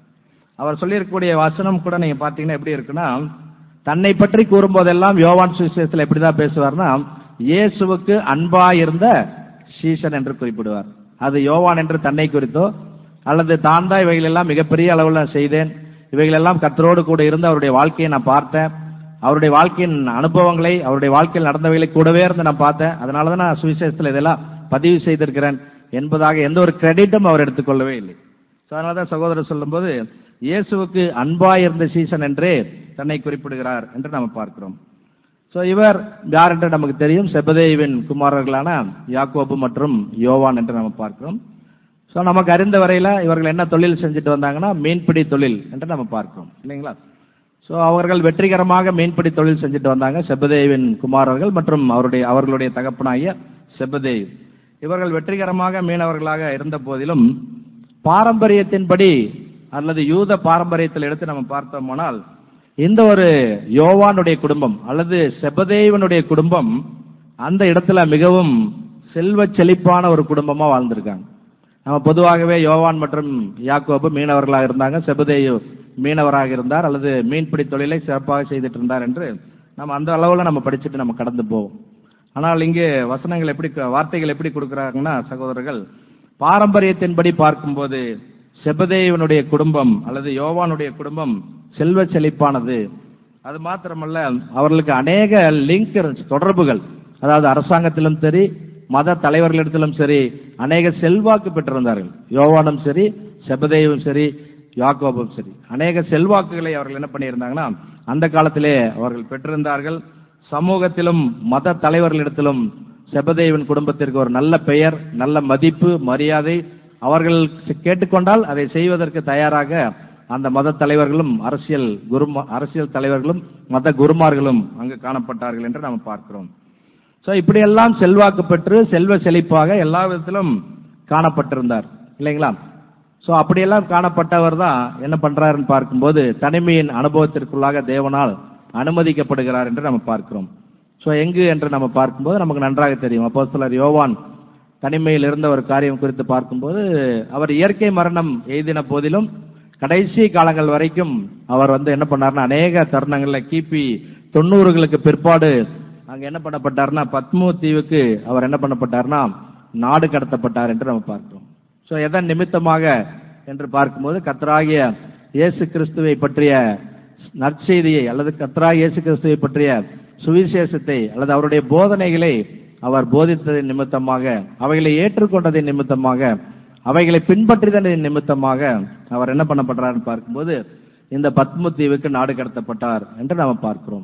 அவர் சொல்லியிருக்கக்கூடிய வசனம் கூட நீங்க பாத்தீங்கன்னா எப்படி இருக்குன்னா தன்னை பற்றி கூறும்போதெல்லாம் யோவான் சுவிசேஷத்தில் எப்படிதான் பேசுவார்னா இயேசுவுக்கு அன்பா இருந்த சீசன் என்று குறிப்பிடுவார் அது யோவான் என்று தன்னை குறித்தோ அல்லது தான் தான் இவைகளெல்லாம் மிகப்பெரிய அளவில் நான் செய்தேன் இவைகளெல்லாம் கத்தரோடு கூட இருந்து அவருடைய வாழ்க்கையை நான் பார்த்தேன் அவருடைய வாழ்க்கையின் அனுபவங்களை அவருடைய வாழ்க்கையில் நடந்தவைகளை கூடவே இருந்து நான் பார்த்தேன் அதனால தான் நான் சுவிசேஷத்தில் இதெல்லாம் பதிவு செய்திருக்கிறேன் என்பதாக எந்த ஒரு கிரெடிட்டும் அவர் எடுத்துக்கொள்ளவே இல்லை ஸோ அதனால தான் சகோதரர் சொல்லும்போது இயேசுவுக்கு அன்பாய் இருந்த சீசன் என்றே தன்னை குறிப்பிடுகிறார் என்று நம்ம பார்க்கிறோம் ஸோ இவர் யார் என்று நமக்கு தெரியும் செபதேவின் குமாரர்களான யாக்கோபு மற்றும் யோவான் என்று நம்ம பார்க்கிறோம் ஸோ நமக்கு அறிந்த வரையில இவர்கள் என்ன தொழில் செஞ்சுட்டு வந்தாங்கன்னா மீன்பிடி தொழில் என்று நம்ம பார்க்கிறோம் இல்லைங்களா ஸோ அவர்கள் வெற்றிகரமாக மீன்பிடி தொழில் செஞ்சுட்டு வந்தாங்க செபதேவின் குமாரர்கள் மற்றும் அவருடைய அவர்களுடைய தகப்பனாகிய செபதேவ் இவர்கள் வெற்றிகரமாக மீனவர்களாக இருந்த போதிலும் பாரம்பரியத்தின்படி அல்லது யூத பாரம்பரியத்தில் எடுத்து நம்ம பார்த்தோமானால் இந்த ஒரு யோவானுடைய குடும்பம் அல்லது செபதேவனுடைய குடும்பம் அந்த இடத்துல மிகவும் செல்வ செழிப்பான ஒரு குடும்பமா வாழ்ந்திருக்காங்க நம்ம பொதுவாகவே யோவான் மற்றும் யாக்கோபு மீனவர்களாக இருந்தாங்க செபதேயு மீனவராக இருந்தார் அல்லது மீன்பிடி தொழிலை சிறப்பாக செய்துட்டு இருந்தார் என்று நம்ம அந்த அளவுல நம்ம படிச்சுட்டு நம்ம கடந்து போவோம் ஆனால் இங்கே வசனங்கள் எப்படி வார்த்தைகள் எப்படி கொடுக்குறாங்கன்னா சகோதரர்கள் பாரம்பரியத்தின்படி பார்க்கும்போது செபதேவனுடைய குடும்பம் அல்லது யோவானுடைய குடும்பம் செல்வ செழிப்பானது அது மாத்திரமல்ல அவர்களுக்கு அநேக லிங்க் இருந்துச்சு தொடர்புகள் அதாவது அரசாங்கத்திலும் சரி மத தலைவர்களிடத்திலும் சரி அநேக செல்வாக்கு பெற்றிருந்தார்கள் யோவானும் சரி செபதேவும் சரி யாக்கோபும் சரி அநேக செல்வாக்குகளை அவர்கள் என்ன பண்ணியிருந்தாங்கன்னா அந்த காலத்திலே அவர்கள் பெற்றிருந்தார்கள் சமூகத்திலும் மத தலைவர்களிடத்திலும் செபதேவின் குடும்பத்திற்கு ஒரு நல்ல பெயர் நல்ல மதிப்பு மரியாதை அவர்கள் கேட்டுக்கொண்டால் அதை செய்வதற்கு தயாராக அந்த மத தலைவர்களும் அரசியல் குரு அரசியல் தலைவர்களும் மத குருமார்களும் அங்கு காணப்பட்டார்கள் என்று நாம் பார்க்கிறோம் ஸோ இப்படியெல்லாம் செல்வாக்கு பெற்று செல்வ செழிப்பாக எல்லா விதத்திலும் காணப்பட்டிருந்தார் இல்லைங்களா ஸோ அப்படியெல்லாம் காணப்பட்டவர் தான் என்ன பண்றாருன்னு பார்க்கும்போது தனிமையின் அனுபவத்திற்குள்ளாக தேவனால் அனுமதிக்கப்படுகிறார் என்று நம்ம பார்க்கிறோம் ஸோ எங்கு என்று நம்ம பார்க்கும்போது நமக்கு நன்றாக தெரியும் அப்போ சிலர் யோவான் தனிமையில் இருந்த ஒரு காரியம் குறித்து பார்க்கும்போது அவர் இயற்கை மரணம் எய்தின போதிலும் கடைசி காலங்கள் வரைக்கும் அவர் வந்து என்ன பண்ணார்னா அநேக தருணங்கள்ல கிபி தொண்ணூறுகளுக்கு பிற்பாடு அங்க என்ன பண்ணப்பட்டார்னா பத்மு தீவுக்கு அவர் என்ன பண்ணப்பட்டார்னா நாடு கடத்தப்பட்டார் என்று நம்ம பார்க்கிறோம் ஸோ எதன் நிமித்தமாக என்று பார்க்கும்போது கத்தராகிய இயேசு கிறிஸ்துவை பற்றிய நற்செய்தியை அல்லது கத்தராகிய இயேசு கிறிஸ்துவை பற்றிய சுவிசேஷத்தை அல்லது அவருடைய போதனைகளை அவர் போதித்ததின் நிமித்தமாக அவைகளை ஏற்றுக்கொண்டதின் நிமித்தமாக அவைகளை பின்பற்றியதன் நிமித்தமாக அவர் என்ன பண்ணப்படுறாருன்னு பார்க்கும்போது இந்த பத்மு தீவுக்கு நாடு கடத்தப்பட்டார் என்று நாம் பார்க்கிறோம்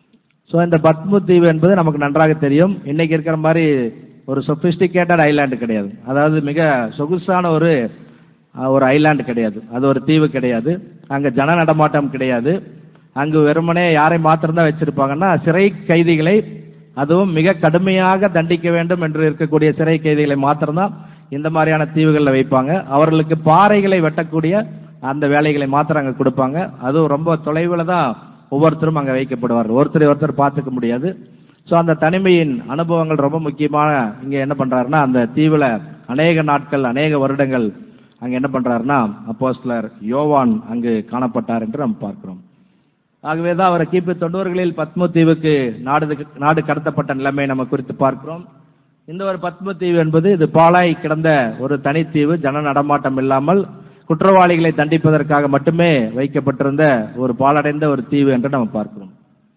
ஸோ இந்த பத்மு தீவு என்பது நமக்கு நன்றாக தெரியும் இன்னைக்கு இருக்கிற மாதிரி ஒரு சொபிஸ்டிகேட்டட் ஐலாண்டு கிடையாது அதாவது மிக சொகுசான ஒரு ஒரு ஐலாண்டு கிடையாது அது ஒரு தீவு கிடையாது அங்க ஜன நடமாட்டம் கிடையாது அங்கு வெறுமனே யாரை மாத்திரம்தான் வச்சிருப்பாங்கன்னா சிறை கைதிகளை அதுவும் மிக கடுமையாக தண்டிக்க வேண்டும் என்று இருக்கக்கூடிய சிறை கைதிகளை மாத்திரம்தான் இந்த மாதிரியான தீவுகளில் வைப்பாங்க அவர்களுக்கு பாறைகளை வெட்டக்கூடிய அந்த வேலைகளை மாத்திரம் அங்க கொடுப்பாங்க அதுவும் ரொம்ப தொலைவில் தான் ஒவ்வொருத்தரும் அங்க வைக்கப்படுவார் ஒருத்தரை ஒருத்தர் பார்த்துக்க முடியாது ஸோ அந்த தனிமையின் அனுபவங்கள் ரொம்ப முக்கியமான இங்க என்ன பண்றாருன்னா அந்த தீவுல அநேக நாட்கள் அநேக வருடங்கள் அங்க என்ன பண்றாருன்னா அப்போஸ்லர் யோவான் அங்கு காணப்பட்டார் என்று நாம் பார்க்கிறோம் ஆகவேதான் அவர் கிபி தொண்ணூறுகளில் பத்ம தீவுக்கு நாடு நாடு கடத்தப்பட்ட நிலைமை நம்ம குறித்து பார்க்கிறோம் இந்த ஒரு பத்ம தீவு என்பது இது பாலாய் கிடந்த ஒரு தனித்தீவு ஜன நடமாட்டம் இல்லாமல் குற்றவாளிகளை தண்டிப்பதற்காக மட்டுமே வைக்கப்பட்டிருந்த ஒரு பாலடைந்த ஒரு தீவு என்று நம்ம பார்க்கிறோம்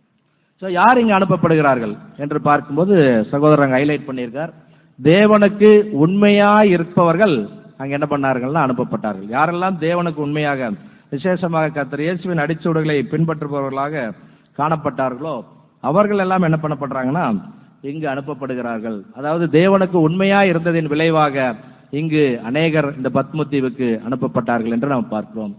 ஸோ யார் இங்கு அனுப்பப்படுகிறார்கள் என்று பார்க்கும்போது சகோதரர் அங்க ஹைலைட் பண்ணியிருக்கார் தேவனுக்கு உண்மையா இருப்பவர்கள் அங்க என்ன பண்ணார்கள்னா அனுப்பப்பட்டார்கள் யாரெல்லாம் தேவனுக்கு உண்மையாக விசேஷமாக கத்தர் இயேசுவின் அடிச்சூடுகளை பின்பற்றுபவர்களாக காணப்பட்டார்களோ அவர்கள் எல்லாம் என்ன பண்ணப்படுறாங்கன்னா இங்கு அனுப்பப்படுகிறார்கள் அதாவது தேவனுக்கு உண்மையா இருந்ததின் விளைவாக இங்கு அநேகர் இந்த பத்மத்தீவுக்கு அனுப்பப்பட்டார்கள் என்று நாம் பார்க்கிறோம்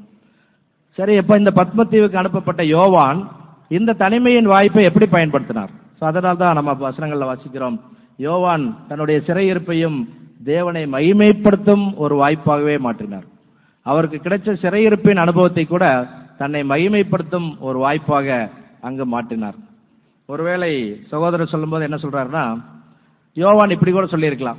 சரி இப்ப இந்த பத்மத்தீவுக்கு அனுப்பப்பட்ட யோவான் இந்த தனிமையின் வாய்ப்பை எப்படி பயன்படுத்தினார் ஸோ அதனால தான் நம்ம வசனங்கள்ல வாசிக்கிறோம் யோவான் தன்னுடைய சிறையிருப்பையும் தேவனை மகிமைப்படுத்தும் ஒரு வாய்ப்பாகவே மாற்றினார் அவருக்கு கிடைச்ச சிறையிருப்பின் அனுபவத்தை கூட தன்னை மகிமைப்படுத்தும் ஒரு வாய்ப்பாக அங்கு மாற்றினார் ஒருவேளை சகோதரர் சொல்லும்போது என்ன சொல்றாருன்னா யோவான் இப்படி கூட சொல்லியிருக்கலாம்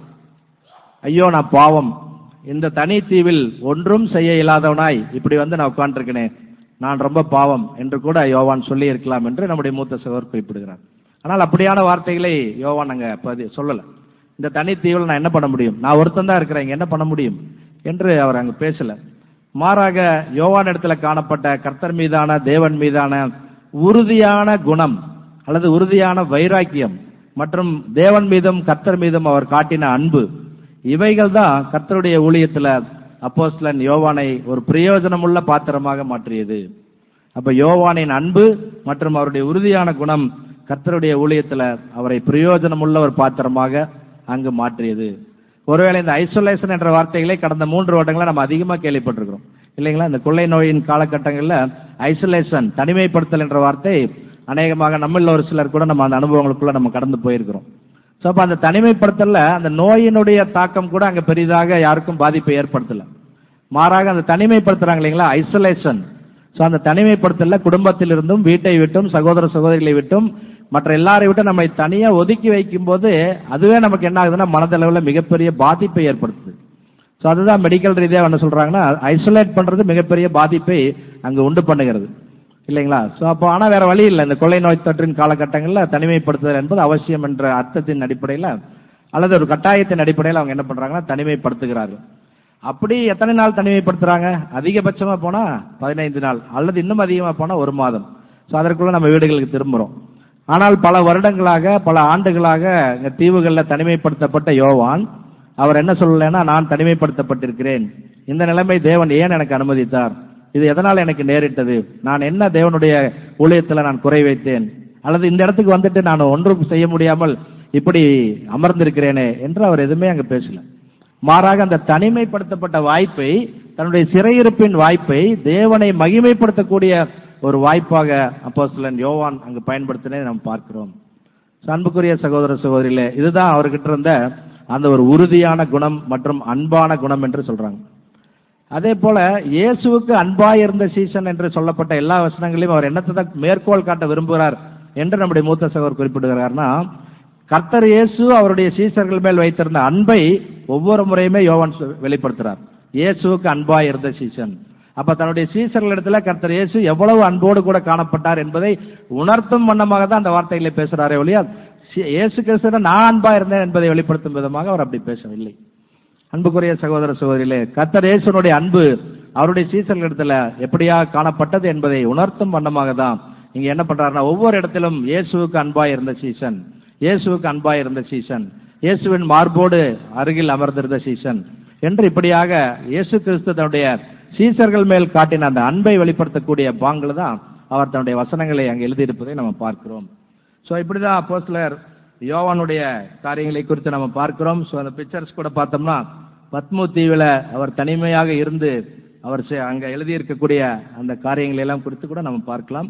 ஐயோ நான் பாவம் இந்த தனி தீவில் ஒன்றும் செய்ய இயலாதவனாய் இப்படி வந்து நான் உட்கார்ந்திருக்கேனே நான் ரொம்ப பாவம் என்று கூட யோவான் சொல்லி இருக்கலாம் என்று நம்முடைய மூத்த சகோதரர் குறிப்பிடுகிறார் ஆனால் அப்படியான வார்த்தைகளை யோவான் அங்க பதி சொல்லல இந்த தனி தீவில் நான் என்ன பண்ண முடியும் நான் ஒருத்தன் தான் இருக்கிறேன் இங்க என்ன பண்ண முடியும் என்று அவர் அங்க பேசல மாறாக யோவான் இடத்துல காணப்பட்ட கர்த்தர் மீதான தேவன் மீதான உறுதியான குணம் அல்லது உறுதியான வைராக்கியம் மற்றும் தேவன் மீதும் கர்த்தர் மீதும் அவர் காட்டின அன்பு இவைகள் தான் கர்த்தருடைய ஊழியத்துல அப்போஸ்தலன் யோவானை ஒரு பிரயோஜனமுள்ள பாத்திரமாக மாற்றியது அப்ப யோவானின் அன்பு மற்றும் அவருடைய உறுதியான குணம் கர்த்தருடைய ஊழியத்துல அவரை பிரயோஜனமுள்ள ஒரு பாத்திரமாக அங்கு மாற்றியது ஒருவேளை இந்த ஐசோலேஷன் என்ற வார்த்தைகளை கடந்த மூன்று வருடங்களா நம்ம அதிகமா கேள்விப்பட்டிருக்கிறோம் இல்லைங்களா இந்த கொள்ளை நோயின் காலகட்டங்களில் ஐசோலேஷன் தனிமைப்படுத்தல் என்ற வார்த்தை அநேகமாக நம்மள ஒரு சிலர் கூட நம்ம அந்த அனுபவங்களுக்குள்ள நம்ம கடந்து போயிருக்கிறோம் ஸோ அப்போ அந்த தனிமைப்படுத்தல அந்த நோயினுடைய தாக்கம் கூட அங்கே பெரிதாக யாருக்கும் பாதிப்பை ஏற்படுத்தல மாறாக அந்த தனிமைப்படுத்துறாங்க இல்லைங்களா ஐசோலேஷன் ஸோ அந்த தனிமைப்படுத்தல குடும்பத்திலிருந்தும் வீட்டை விட்டும் சகோதர சகோதரிகளை விட்டும் மற்ற எல்லாரை விட்டு நம்மை தனியா ஒதுக்கி வைக்கும் போது அதுவே நமக்கு என்ன ஆகுதுன்னா மனதளவில் மிகப்பெரிய பாதிப்பை ஏற்படுத்துது ஸோ அதுதான் மெடிக்கல் ரீதியாக என்ன சொல்றாங்கன்னா ஐசோலேட் பண்றது மிகப்பெரிய பாதிப்பை அங்கு உண்டு பண்ணுகிறது இல்லைங்களா ஸோ அப்போ ஆனால் வேற வழி இல்லை இந்த கொள்ளை நோய் தொற்றின் காலகட்டங்களில் தனிமைப்படுத்துதல் என்பது அவசியம் என்ற அர்த்தத்தின் அடிப்படையில் அல்லது ஒரு கட்டாயத்தின் அடிப்படையில் அவங்க என்ன பண்றாங்கன்னா தனிமைப்படுத்துகிறார்கள் அப்படி எத்தனை நாள் தனிமைப்படுத்துறாங்க அதிகபட்சமா போனா பதினைந்து நாள் அல்லது இன்னும் அதிகமா போனா ஒரு மாதம் ஸோ அதற்குள்ள நம்ம வீடுகளுக்கு திரும்புறோம் ஆனால் பல வருடங்களாக பல ஆண்டுகளாக இந்த தீவுகளில் தனிமைப்படுத்தப்பட்ட யோவான் அவர் என்ன சொல்லலைன்னா நான் தனிமைப்படுத்தப்பட்டிருக்கிறேன் இந்த நிலைமை தேவன் ஏன் எனக்கு அனுமதித்தார் இது எதனால் எனக்கு நேரிட்டது நான் என்ன தேவனுடைய ஊழியத்தில் நான் குறை வைத்தேன் அல்லது இந்த இடத்துக்கு வந்துட்டு நான் ஒன்றும் செய்ய முடியாமல் இப்படி அமர்ந்திருக்கிறேனே என்று அவர் எதுவுமே அங்க பேசல மாறாக அந்த தனிமைப்படுத்தப்பட்ட வாய்ப்பை தன்னுடைய சிறையிருப்பின் வாய்ப்பை தேவனை மகிமைப்படுத்தக்கூடிய ஒரு வாய்ப்பாக அப்போஸ்தலன் யோவான் அங்கு பயன்படுத்தினதை நாம் பார்க்கிறோம் அன்புக்குரிய சகோதர சகோதரிகளே இதுதான் அவர்கிட்ட இருந்த அந்த ஒரு உறுதியான குணம் மற்றும் அன்பான குணம் என்று சொல்றாங்க அதே போல இயேசுவுக்கு அன்பாய் இருந்த சீசன் என்று சொல்லப்பட்ட எல்லா வசனங்களையும் அவர் என்னத்தை தான் மேற்கோள் காட்ட விரும்புகிறார் என்று நம்முடைய மூத்த சகோதரர் குறிப்பிடுகிறார்னா கர்த்தர் இயேசு அவருடைய சீசர்கள் மேல் வைத்திருந்த அன்பை ஒவ்வொரு முறையுமே யோவான் சொ- வெளிப்படுத்துறார் இயேசுவுக்கு அன்பாய் இருந்த சீசன் அப்ப தன்னுடைய சீசர்களிடத்துல கர்த்தர் இயேசு எவ்வளவு அன்போடு கூட காணப்பட்டார் என்பதை உணர்த்தும் வண்ணமாக தான் அந்த வார்த்தைகளை பேசுறாரே ஒழிய சி- இயேசு கிறிஸ்துவ நான் அன்பா இருந்தேன் என்பதை வெளிப்படுத்தும் விதமாக அவர் அப்படி பேசவில்லை அன்புக்குரிய சகோதர சகோதரிகளே கர்த்தர் இயேசுனுடைய அன்பு அவருடைய சீசர்களிடத்துல எப்படியா காணப்பட்டது என்பதை உணர்த்தும் வண்ணமாக தான் இங்க என்ன பண்றாருன்னா ஒவ்வொரு இடத்திலும் இயேசுவுக்கு அன்பாய் இருந்த சீசன் இயேசுவுக்கு அன்பாய் இருந்த சீசன் இயேசுவின் மார்போடு அருகில் அமர்ந்திருந்த சீசன் என்று இப்படியாக இயேசு கிறிஸ்து தன்னுடைய சீசர்கள் மேல் காட்டின அந்த அன்பை வெளிப்படுத்தக்கூடிய பாங்கில் தான் அவர் தன்னுடைய வசனங்களை அங்கே எழுதியிருப்பதை நம்ம பார்க்கிறோம் ஸோ இப்படிதான் அப்போஸ்தலர் யோவானுடைய காரியங்களை குறித்து நம்ம பார்க்கிறோம் ஸோ அந்த பிக்சர்ஸ் கூட பார்த்தோம்னா பத்மு தீவில் அவர் தனிமையாக இருந்து அவர் செ- அங்க எழுதியிருக்கக்கூடிய அந்த காரியங்களை எல்லாம் குறித்து கூட நம்ம பார்க்கலாம்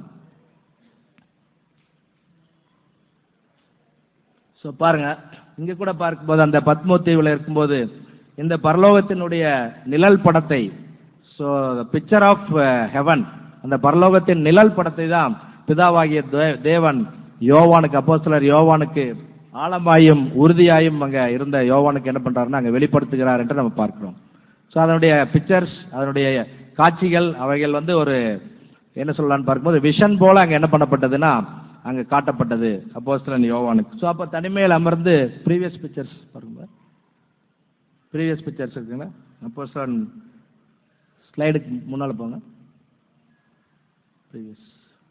ஸோ பாருங்க இங்க கூட பார்க்கும்போது அந்த பத்மோ தீவில் இருக்கும்போது இந்த பரலோகத்தினுடைய நிழல் படத்தை ஸோ பிக்சர் ஆஃப் ஹெவன் அந்த பரலோகத்தின் நிழல் படத்தை தான் பிதாவாகிய தே- தேவன் யோவானுக்கு அப்போஸ்தலர் யோவானுக்கு ஆழமாயும் உறுதியாயும் அங்க இருந்த யோவானுக்கு என்ன பண்றாருன்னா அங்க வெளிப்படுத்துகிறார் என்று நம்ம பார்க்கிறோம் ஸோ அதனுடைய பிக்சர்ஸ் அதனுடைய காட்சிகள் அவைகள் வந்து ஒரு என்ன சொல்லலாம்னு பார்க்கும்போது விஷன் போல அங்க என்ன பண்ணப்பட்டதுன்னா அங்க காட்டப்பட்டது அப்போஸ்தலன் யோவானுக்கு ஸோ அப்போ தனிமையில் அமர்ந்து ப்ரீவியஸ் பிக்சர்ஸ் பாருங்க ப்ரீவியஸ் பிக்சர்ஸ் இருக்குங்களா அப்போஸ்தலன் ஸ்லைடுக்கு முன்னால போங்க ப்ரீவியஸ்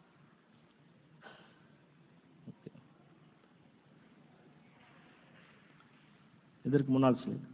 இதற்கு முன்னால் ஸ்லைடு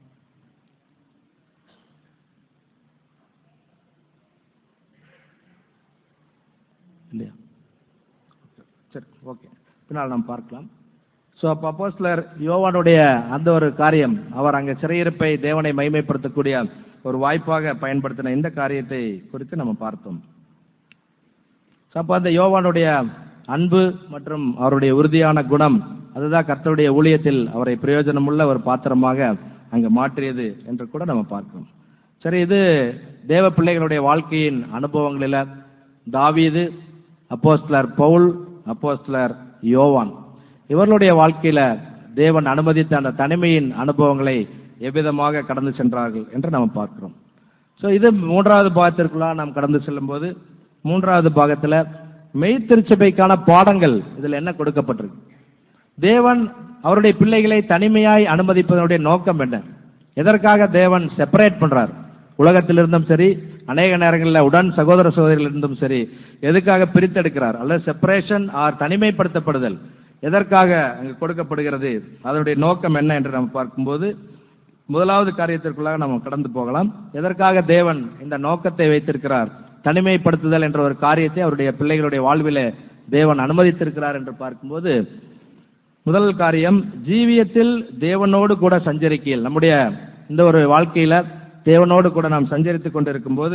இல்லையா சரி ஓகே பின்னால் நாம் பார்க்கலாம் ஸோ அப்போ அப்போஸ்தலர் யோவானுடைய அந்த ஒரு காரியம் அவர் அங்கே சிறையிருப்பை தேவனை மைமைப்படுத்தக்கூடிய ஒரு வாய்ப்பாக பயன்படுத்தின இந்த காரியத்தை குறித்து நம்ம பார்த்தோம் ஸோ அப்போ அந்த யோவானுடைய அன்பு மற்றும் அவருடைய உறுதியான குணம் அதுதான் கர்த்தருடைய ஊழியத்தில் அவரை பிரயோஜனமுள்ள ஒரு பாத்திரமாக அங்கே மாற்றியது என்று கூட நம்ம பார்க்கிறோம் சரி இது தேவ பிள்ளைகளுடைய வாழ்க்கையின் அனுபவங்களில் தாவீது அப்போஸ்தலர் பவுல் அப்போஸ்தலர் யோவான் இவர்களுடைய வாழ்க்கையில தேவன் அனுமதித்த அந்த தனிமையின் அனுபவங்களை எவ்விதமாக கடந்து சென்றார்கள் என்று நாம் பார்க்கிறோம் ஸோ இது மூன்றாவது பாகத்திற்குள்ள நாம் கடந்து செல்லும்போது மூன்றாவது பாகத்துல மெய்த்திருச்சபைக்கான பாடங்கள் இதுல என்ன கொடுக்கப்பட்டிருக்கு தேவன் அவருடைய பிள்ளைகளை தனிமையாய் அனுமதிப்பதனுடைய நோக்கம் என்ன எதற்காக தேவன் செப்பரேட் பண்றார் உலகத்திலிருந்தும் சரி அநேக நேரங்களில் உடன் சகோதர சகோதரிகளிருந்தும் சரி எதுக்காக பிரித்தெடுக்கிறார் அல்லது செப்பரேஷன் ஆர் தனிமைப்படுத்தப்படுதல் எதற்காக அங்கு கொடுக்கப்படுகிறது அதனுடைய நோக்கம் என்ன என்று நாம் பார்க்கும்போது முதலாவது காரியத்திற்குள்ளாக நாம் கடந்து போகலாம் எதற்காக தேவன் இந்த நோக்கத்தை வைத்திருக்கிறார் தனிமைப்படுத்துதல் என்ற ஒரு காரியத்தை அவருடைய பிள்ளைகளுடைய வாழ்விலே தேவன் அனுமதித்திருக்கிறார் என்று பார்க்கும்போது முதல் காரியம் ஜீவியத்தில் தேவனோடு கூட சஞ்சரிக்கையில் நம்முடைய இந்த ஒரு வாழ்க்கையில தேவனோடு கூட நாம் சஞ்சரித்துக் கொண்டிருக்கும் போது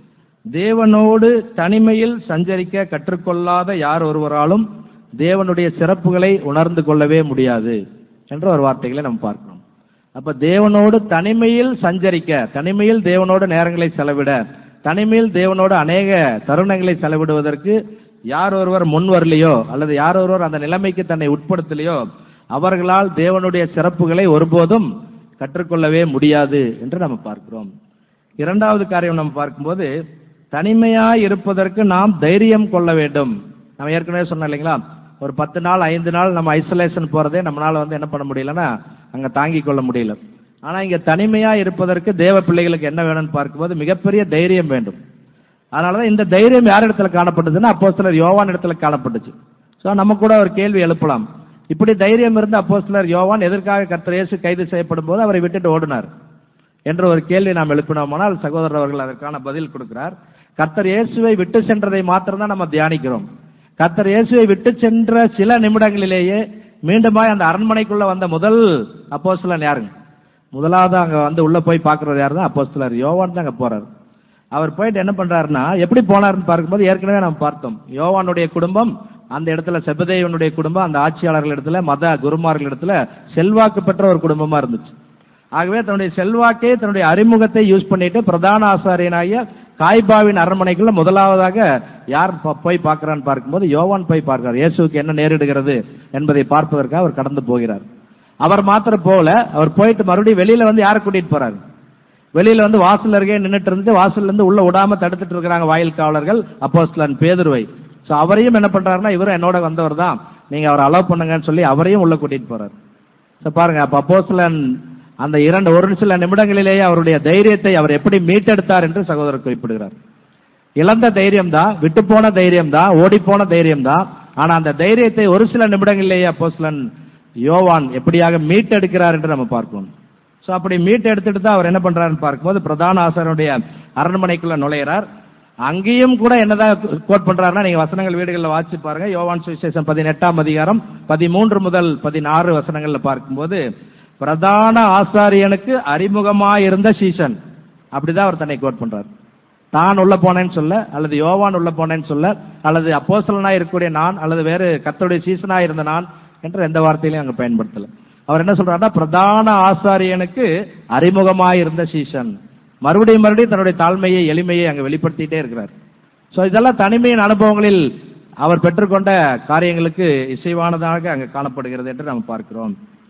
தேவனோடு தனிமையில் சஞ்சரிக்க கற்றுக்கொள்ளாத யார் ஒருவராலும் தேவனுடைய சிறப்புகளை உணர்ந்து கொள்ளவே முடியாது என்ற ஒரு வார்த்தைகளை நாம் பார்க்கிறோம் அப்ப தேவனோடு தனிமையில் சஞ்சரிக்க தனிமையில் தேவனோடு நேரங்களை செலவிட தனிமையில் தேவனோடு அநேக தருணங்களை செலவிடுவதற்கு யார் ஒருவர் முன் வரலையோ அல்லது யார் ஒருவர் அந்த நிலைமைக்கு தன்னை உட்படுத்தலையோ அவர்களால் தேவனுடைய சிறப்புகளை ஒருபோதும் கற்றுக்கொள்ளவே முடியாது என்று நம்ம பார்க்கிறோம் இரண்டாவது காரியம் நம்ம பார்க்கும்போது தனிமையாய் இருப்பதற்கு நாம் தைரியம் கொள்ள வேண்டும் நம்ம ஏற்கனவே சொன்னோம் இல்லைங்களா ஒரு பத்து நாள் ஐந்து நாள் நம்ம ஐசோலேஷன் போறதே நம்மளால வந்து என்ன பண்ண முடியலன்னா அங்க தாங்கிக் கொள்ள முடியல ஆனா இங்க தனிமையா இருப்பதற்கு தேவ பிள்ளைகளுக்கு என்ன வேணும்னு பார்க்கும்போது மிகப்பெரிய தைரியம் வேண்டும் அதனாலதான் இந்த தைரியம் யார் இடத்துல காணப்பட்டதுன்னா அப்போ சிலர் யோவான் இடத்துல காணப்பட்டுச்சு சோ நம்ம கூட ஒரு கேள்வி எழுப்பலாம் இப்படி தைரியம் இருந்த அப்போ சிலர் யோவான் எதற்காக கர்த்தர் இயேசு கைது செய்யப்படும் போது அவரை விட்டுட்டு ஓடினார் என்ற ஒரு கேள்வி நாம் எழுப்பினோமானால் சகோதரர் அவர்கள் அதற்கான பதில் கொடுக்கிறார் கர்த்தர் இயேசுவை விட்டு சென்றதை மாத்திரம்தான் நம்ம தியானிக்கிறோம் கர்த்தர் இயேசுவை விட்டு சென்ற சில நிமிடங்களிலேயே மீண்டுமாய் அந்த அரண்மனைக்குள்ள வந்த முதல் அப்போஸ்தலன் யாருங்க முதலாவது அங்க வந்து உள்ள போய் பார்க்கறது யாரு தான் அப்போஸ்தலர் யோவான் தான் அங்க போறாரு அவர் போயிட்டு என்ன பண்றாருன்னா எப்படி போனாருன்னு பார்க்கும்போது ஏற்கனவே நம்ம பார்த்தோம் யோவானுடைய குடும்பம் அந்த இடத்துல செபதேவனுடைய குடும்பம் அந்த ஆட்சியாளர்கள் இடத்துல மத குருமார்கள் இடத்துல செல்வாக்கு பெற்ற ஒரு குடும்பமா இருந்துச்சு ஆகவே தன்னுடைய செல்வாக்கை தன்னுடைய அறிமுகத்தை யூஸ் பண்ணிட்டு பிரதான ஆசாரியனாகிய காய்பாவின் அரண்மனைக்குள்ள முதலாவதாக யார் ப- போய் பார்க்கிறான்னு பார்க்கும்போது யோவான் போய் பார்க்கிறார் இயேசுவுக்கு என்ன நேரிடுகிறது என்பதை பார்ப்பதற்காக அவர் கடந்து போகிறார் அவர் மாத்திரம் போகல அவர் போயிட்டு மறுபடியும் வெளியில வந்து யாரை கூட்டிட்டு போறாரு வெளியில வந்து வாசல் அருகே நின்னுட்டு இருந்து வாசல்ல இருந்து உள்ள விடாம தடுத்துட்டு இருக்கிறாங்க வாயில் காவலர்கள் அப்போஸ்தலன் பேதுருவை சோ அவரையும் என்ன பண்றாருன்னா இவரும் என்னோட வந்தவர் தான் நீங்க அவரை அலோவ் பண்ணுங்கன்னு சொல்லி அவரையும் உள்ள கூட்டிட்டு போறாரு சோ பாருங்க அப்ப அப்போஸ்தலன் அந்த இரண்டு ஒரு சில நிமிடங்களிலேயே அவருடைய தைரியத்தை அவர் எப்படி மீட்டெடுத்தார் என்று சகோதரர் குறிப்பிடுகிறார் இழந்த தைரியம் தான் விட்டு போன தைரியம் தான் ஓடி போன தைரியம் தான் ஆனா அந்த தைரியத்தை ஒரு சில நிமிடங்களிலேயே அப்போஸ்தலன் யோவான் எப்படியாக மீட்டெடுக்கிறார் என்று நம்ம பார்க்கணும் சோ அப்படி மீட் எடுத்துட்டு தான் அவர் என்ன பண்றாருன்னு பார்க்கும்போது பிரதான ஆசாரனுடைய அரண்மனைக்குள்ள நுழையிறார் அங்கேயும் கூட என்னதான் கோட் பண்றாருன்னா நீங்க வசனங்கள் வீடுகளில் வாசிச்சு பாருங்க யோவான் சுவிசேஷம் பதினெட்டாம் அதிகாரம் பதிமூன்று முதல் பதினாறு வசனங்கள்ல பார்க்கும்போது பிரதான ஆசாரியனுக்கு அறிமுகமாயிருந்த சீசன் அப்படிதான் அவர் தன்னை கோட் பண்றார் தான் உள்ள போனேன்னு சொல்ல அல்லது யோவான் உள்ள போனேன்னு சொல்ல அல்லது அப்போஸ்தலனா இருக்கக்கூடிய நான் அல்லது வேறு கர்த்தருடைய சீசனா இருந்த நான் என்ற எந்த வார்த்தையிலையும் அங்க பயன்படுத்தல அவர் என்ன சொல்றாருன்னா பிரதான ஆசாரியனுக்கு அறிமுகமாயிருந்த சீசன் மறுபடியும் மறுபடியும் தன்னுடைய தாழ்மையை எளிமையை அங்க வெளிப்படுத்திட்டே இருக்கிறார் சோ இதெல்லாம் தனிமையின் அனுபவங்களில் அவர் பெற்றுக்கொண்ட காரியங்களுக்கு இசைவானதாக அங்கு காணப்படுகிறது என்று நாம் பார்க்கிறோம்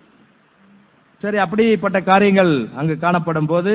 சரி அப்படிப்பட்ட காரியங்கள் அங்கு காணப்படும் போது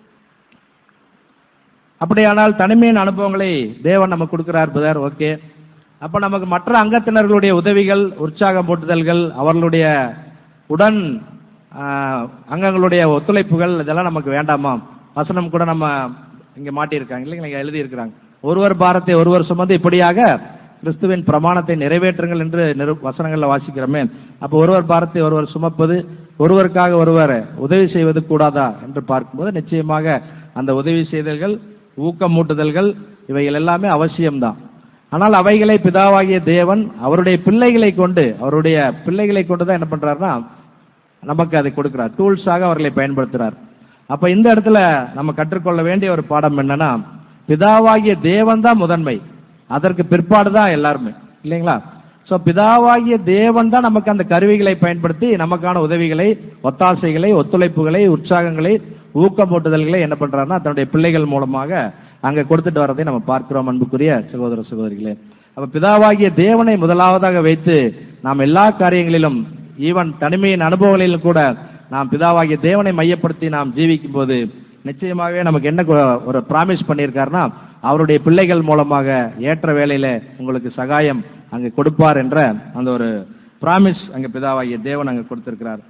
அப்படியானால் தனிமையின் அனுபவங்களை தேவன் நமக்கு கொடுக்கிறார் பிரதர் ஓகே அப்ப நமக்கு மற்ற அங்கத்தினர்களுடைய உதவிகள் உற்சாகம் போட்டுதல்கள் அவர்களுடைய உடன் ஆஹ், அங்கங்களுடைய ஒத்துழைப்புகள் இதெல்லாம் நமக்கு வேண்டாமா வசனம் கூட நம்ம இங்க மாட்டியிருக்காங்க இல்லைங்களா இங்க எழுதி இருக்கிறாங்க ஒருவர் பாரத்தை ஒருவர் சுமந்து இப்படியாக கிறிஸ்துவின் பிரமாணத்தை நிறைவேற்றுங்கள் என்று நிரு வசனங்கள்ல வாசிக்கிறோமே அப்ப ஒருவர் பாரத்தை ஒருவர் சுமப்பது ஒருவருக்காக ஒருவர் உதவி செய்வது கூடாதா என்று பார்க்கும்போது நிச்சயமாக அந்த உதவி செய்தல்கள் ஊக்கமூட்டுதல்கள் இவைகள் எல்லாமே அவசியம்தான் ஆனால் அவைகளை பிதாவாகிய தேவன் அவருடைய பிள்ளைகளை கொண்டு அவருடைய பிள்ளைகளை கொண்டு தான் என்ன பண்றாருன்னா நமக்கு அதை கொடுக்கிறார் டூல்ஸாக அவர்களை பயன்படுத்துறார் அப்ப இந்த இடத்துல நம்ம கற்றுக்கொள்ள வேண்டிய ஒரு பாடம் என்னன்னா பிதாவாகிய தேவன் தான் முதன்மை அதற்கு பிற்பாடு தான் எல்லாருமே இல்லைங்களா சோ பிதாவாகிய தேவன் தான் நமக்கு அந்த கருவிகளை பயன்படுத்தி நமக்கான உதவிகளை ஒத்தாசைகளை ஒத்துழைப்புகளை உற்சாகங்களை ஊக்கமூட்டுதல்களை என்ன பண்றாருன்னா தன்னுடைய பிள்ளைகள் மூலமாக அங்க கொடுத்துட்டு வரதை நம்ம பார்க்கிறோம் அன்புக்குரிய சகோதர சகோதரிகளே அப்ப பிதாவாகிய தேவனை முதலாவதாக வைத்து நாம் எல்லா காரியங்களிலும் ஈவன் தனிமையின் அனுபவங்களிலும் கூட நாம் பிதாவாகிய தேவனை மையப்படுத்தி நாம் ஜீவிக்கும் போது நிச்சயமாகவே நமக்கு என்ன கு- ஒரு பிராமிஸ் பண்ணியிருக்காருன்னா அவருடைய பிள்ளைகள் மூலமாக ஏற்ற வேளையில உங்களுக்கு சகாயம் அங்க கொடுப்பார் என்ற அந்த ஒரு பிராமிஸ் அங்க பிதாவாகிய தேவன் அங்க கொடுத்திருக்கிறார்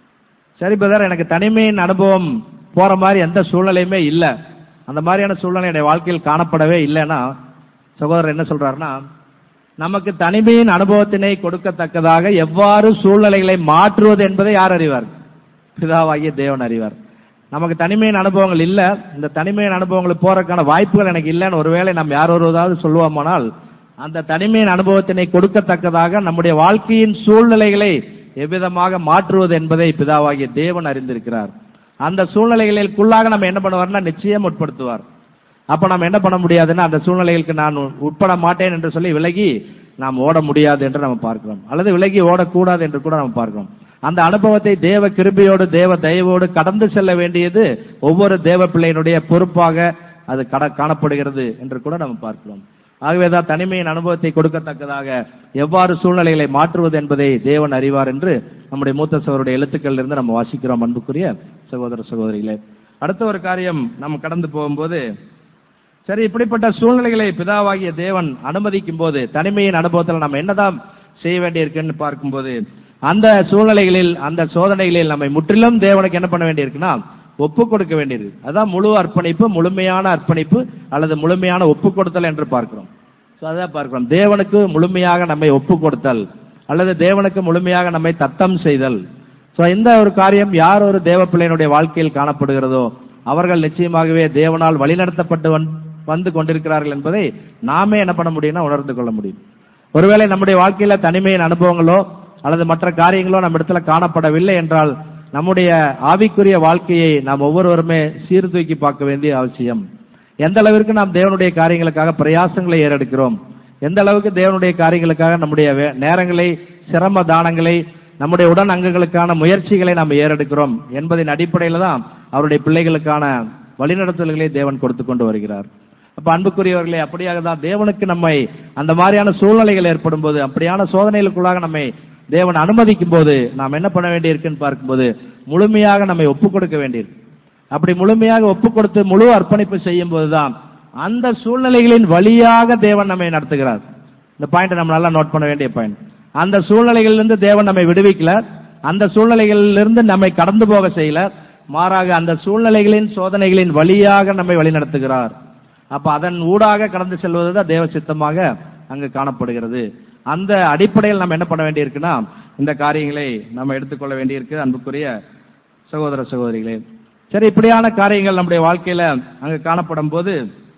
சரி பிரதர் எனக்கு தனிமையின் அனுபவம் போற மாதிரி எந்த சூழ்நிலையுமே இல்ல அந்த மாதிரியான சூழ்நிலை என்னுடைய வாழ்க்கையில் காணப்படவே இல்லைன்னா சகோதரர் என்ன சொல்றாருன்னா நமக்கு தனிமையின் அனுபவத்தினை கொடுக்கத்தக்கதாக எவ்வாறு சூழ்நிலைகளை மாற்றுவது என்பதை யார் அறிவார் பிதாவாகிய தேவன் அறிவார் நமக்கு தனிமையின் அனுபவங்கள் இல்ல இந்த தனிமையின் அனுபவங்களுக்கு போறதுக்கான வாய்ப்புகள் எனக்கு இல்லைன்னு ஒருவேளை நம்ம யார் ஒருவதாவது சொல்லுவோமானால் அந்த தனிமையின் அனுபவத்தினை கொடுக்கத்தக்கதாக நம்முடைய வாழ்க்கையின் சூழ்நிலைகளை எவ்விதமாக மாற்றுவது என்பதை பிதாவாகிய தேவன் அறிந்திருக்கிறார் அந்த சூழ்நிலைகளுக்குள்ளாக நம்ம என்ன பண்ணுவார்னா நிச்சயம் உட்படுத்துவார் அப்ப நம்ம என்ன பண்ண முடியாதுன்னா அந்த சூழ்நிலைகளுக்கு நான் உட்பட மாட்டேன் என்று சொல்லி விலகி நாம் ஓட முடியாது என்று நம்ம பார்க்கிறோம் அல்லது விலகி ஓடக்கூடாது என்று கூட நம்ம பார்க்கிறோம் அந்த அனுபவத்தை தேவ கிருபையோடு தேவ தயவோடு கடந்து செல்ல வேண்டியது ஒவ்வொரு தேவ பிள்ளையினுடைய பொறுப்பாக அது கட காணப்படுகிறது என்று கூட நம்ம பார்க்கிறோம் ஆகவேதான் தனிமையின் அனுபவத்தை கொடுக்கத்தக்கதாக எவ்வாறு சூழ்நிலைகளை மாற்றுவது என்பதை தேவன் அறிவார் என்று நம்முடைய மூத்த சகோதரருடைய எழுத்துக்களில் இருந்து நம்ம வாசிக்கிறோம் அன்புக்குரிய சகோதர சகோதரிகளே அடுத்த ஒரு காரியம் நம்ம கடந்து போகும்போது சரி இப்படிப்பட்ட சூழ்நிலைகளை பிதாவாகிய தேவன் அனுமதிக்கும் போது தனிமையின் அனுபவத்தில் நம்ம என்னதான் செய்ய வேண்டியிருக்குன்னு பார்க்கும்போது அந்த சூழ்நிலைகளில் அந்த சோதனைகளில் நம்மை முற்றிலும் தேவனுக்கு என்ன பண்ண வேண்டியிருக்குன்னா ஒப்பு கொடுக்க வேண்டியது அதான் முழு அர்ப்பணிப்பு முழுமையான அர்ப்பணிப்பு அல்லது முழுமையான ஒப்பு கொடுத்தல் என்று பார்க்கிறோம் So அதான் பார்க்கிறோம் தேவனுக்கு முழுமையாக நம்மை ஒப்பு கொடுத்தல் அல்லது தேவனுக்கு முழுமையாக நம்மை தத்தம் செய்தல் சோ இந்த ஒரு காரியம் யார் ஒரு தேவ பிள்ளையினுடைய வாழ்க்கையில் காணப்படுகிறதோ அவர்கள் நிச்சயமாகவே தேவனால் வழிநடத்தப்பட்டு வந்- வந்து கொண்டிருக்கிறார்கள் என்பதை நாமே என்ன பண்ண முடியும்னா உணர்ந்து கொள்ள முடியும் ஒருவேளை நம்முடைய வாழ்க்கையில தனிமையின் அனுபவங்களோ அல்லது மற்ற காரியங்களோ நம்ம இடத்துல காணப்படவில்லை என்றால் நம்முடைய ஆவிக்குரிய வாழ்க்கையை நாம் ஒவ்வொருவருமே சீர்தூக்கி பார்க்க வேண்டிய அவசியம் எந்த அளவிற்கு நாம் தேவனுடைய காரியங்களுக்காக பிரயாசங்களை ஏறெடுக்கிறோம் எந்த அளவுக்கு தேவனுடைய காரியங்களுக்காக நம்முடைய வே- நேரங்களை சிரம தானங்களை நம்முடைய உடன் அங்கங்களுக்கான முயற்சிகளை நாம் ஏறெடுக்கிறோம் என்பதின் அடிப்படையில் தான் அவருடைய பிள்ளைகளுக்கான வழிநடத்தல்களை தேவன் கொடுத்து கொண்டு வருகிறார் அப்ப அன்புக்குரியவர்களே அப்படியாக தான் தேவனுக்கு நம்மை அந்த மாதிரியான சூழ்நிலைகள் ஏற்படும் போது அப்படியான சோதனைகளுக்குள்ளாக நம்மை தேவன் அனுமதிக்கும் போது நாம் என்ன பண்ண வேண்டியிருக்குன்னு பார்க்கும்போது முழுமையாக நம்மை ஒப்புக் கொடுக்க வேண்டியிருக்கு அப்படி முழுமையாக ஒப்புக் கொடுத்து முழு அர்ப்பணிப்பு செய்யும் போதுதான் அந்த சூழ்நிலைகளின் வழியாக தேவன் நம்மை நடத்துகிறார் இந்த பாயிண்ட் நம்ம நல்லா நோட் பண்ண வேண்டிய பாயிண்ட் அந்த சூழ்நிலைகளிலிருந்து தேவன் நம்மை விடுவிக்கல அந்த சூழ்நிலைகளிலிருந்து நம்மை கடந்து போக செய்யல மாறாக அந்த சூழ்நிலைகளின் சோதனைகளின் வழியாக நம்மை வழிநடத்துகிறார் அப்ப அதன் ஊடாக கடந்து செல்வதுதான் தேவ சித்தமாக அங்கு காணப்படுகிறது அந்த அடிப்படையில் நம்ம என்ன பண்ண வேண்டியிருக்குன்னா இந்த காரியங்களை நம்ம எடுத்துக்கொள்ள வேண்டியிருக்கு அன்புக்குரிய சகோதர சகோதரிகளே சரி இப்படியான காரியங்கள் நம்முடைய வாழ்க்கையில அங்கு காணப்படும் போது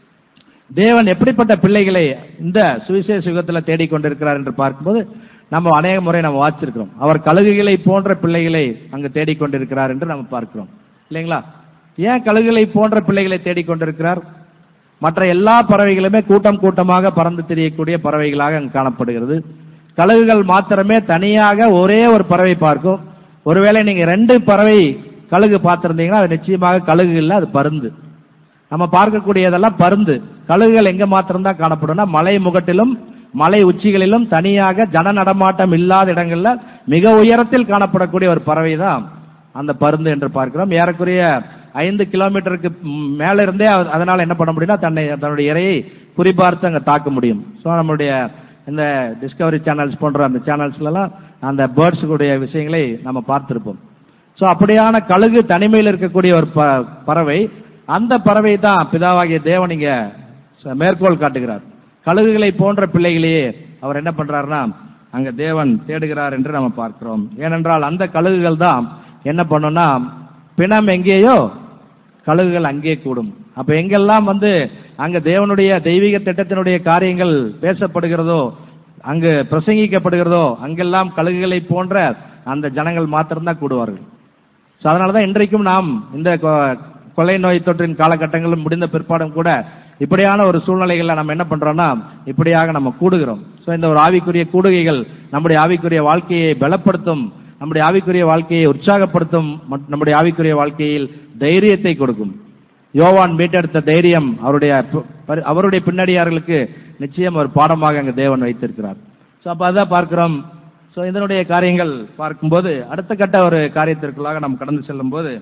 தேவன் எப்படிப்பட்ட பிள்ளைகளை இந்த சுவிசேஷ யுகத்தில் தேடிக்கொண்டிருக்கிறார் என்று பார்க்கும்போது நம்ம அநேக முறை நம்ம வாசிச்சிருக்கிறோம் அவர் கழுகுகளை போன்ற பிள்ளைகளை அங்கு தேடிக்கொண்டிருக்கிறார் என்று நம்ம பார்க்கிறோம் இல்லைங்களா ஏன் கழுகுகளை போன்ற பிள்ளைகளை தேடிக்கொண்டிருக்கிறார் மற்ற எல்லா பறவைகளுமே கூட்டம் கூட்டமாக பறந்து திரியக்கூடிய பறவைகளாக அங்கு காணப்படுகிறது கழுகுகள் மாத்திரமே தனியாக ஒரே ஒரு பறவை பார்க்கும் ஒருவேளை நீங்க ரெண்டு பறவை கழுகு பார்த்திருந்தீங்கன்னா அது நிச்சயமாக கழுகு இல்ல அது பருந்து நம்ம பார்க்கக்கூடியதெல்லாம் பருந்து கழுகுகள் எங்க மாத்திரம்தான் காணப்படும்னா மலை முகட்டிலும் மலை உச்சிகளிலும் தனியாக ஜன நடமாட்டம் இல்லாத இடங்கள்ல மிக உயரத்தில் காணப்படக்கூடிய ஒரு பறவை தான் அந்த பருந்து என்று பார்க்கிறோம் ஏறக்குறைய ஐந்து கிலோமீட்டருக்கு ம், மேல இருந்தே அது- அதனால என்ன பண்ண முடியும்னா தன்னை தன்னுடைய இரையை குறிபார்த்து அங்க தாக்க முடியும் ஸோ நம்மளுடைய இந்த டிஸ்கவரி சேனல்ஸ் போன்ற அந்த சேனல்ஸ்லாம் அந்த பேர்ட்ஸுடைய விஷயங்களை நம்ம பார்த்திருப்போம் சோ அப்படியான கழுகு தனிமையில் இருக்கக்கூடிய ஒரு ப- பறவை அந்த பறவை தான் பிதாவாகிய தேவன் இங்க ச- மேற்கோள் காட்டுகிறார் கழுகுகளை போன்ற பிள்ளைகளையே அவர் என்ன பண்றாருன்னா அங்க தேவன் தேடுகிறார் என்று நம்ம பார்க்கிறோம் ஏனென்றால் அந்த கழுகுகள் தான் என்ன பண்ணும்னா பிணம் எங்கேயோ கழுகுகள் அங்கே கூடும் அப்ப எங்கெல்லாம் வந்து அங்க தேவனுடைய தெய்வீக திட்டத்தினுடைய காரியங்கள் பேசப்படுகிறதோ அங்கு பிரசங்கிக்கப்படுகிறதோ அங்கெல்லாம் கழுகுகளை போன்ற அந்த ஜனங்கள் மாத்திரம்தான் கூடுவார்கள் ஸோ அதனால தான் இன்றைக்கும் நாம் இந்த கொ- கொள்ளை நோய் தொற்றின் காலகட்டங்களும் முடிந்த பிற்பாடும் கூட இப்படியான ஒரு சூழ்நிலைகளில் நம்ம என்ன பண்றோம்னா இப்படியாக நம்ம கூடுகிறோம் ஸோ இந்த ஒரு ஆவிக்குரிய கூடுகைகள் நம்முடைய ஆவிக்குரிய வாழ்க்கையை பலப்படுத்தும் நம்முடைய ஆவிக்குரிய வாழ்க்கையை உற்சாகப்படுத்தும் மட்- நம்முடைய ஆவிக்குரிய வாழ்க்கையில் தைரியத்தை கொடுக்கும் யோவான் மீட்டெடுத்த தைரியம் அவருடைய ப- பரி- அவருடைய பின்னடியார்களுக்கு நிச்சயம் ஒரு பாடமாக அங்க தேவன் வைத்திருக்கிறார் ஸோ அப்ப அதான் பார்க்கிறோம் ஸோ இதனுடைய காரியங்கள் பார்க்கும்போது அடுத்த கட்ட ஒரு காரியத்திற்குள்ளாக நாம் கடந்து செல்லும்போது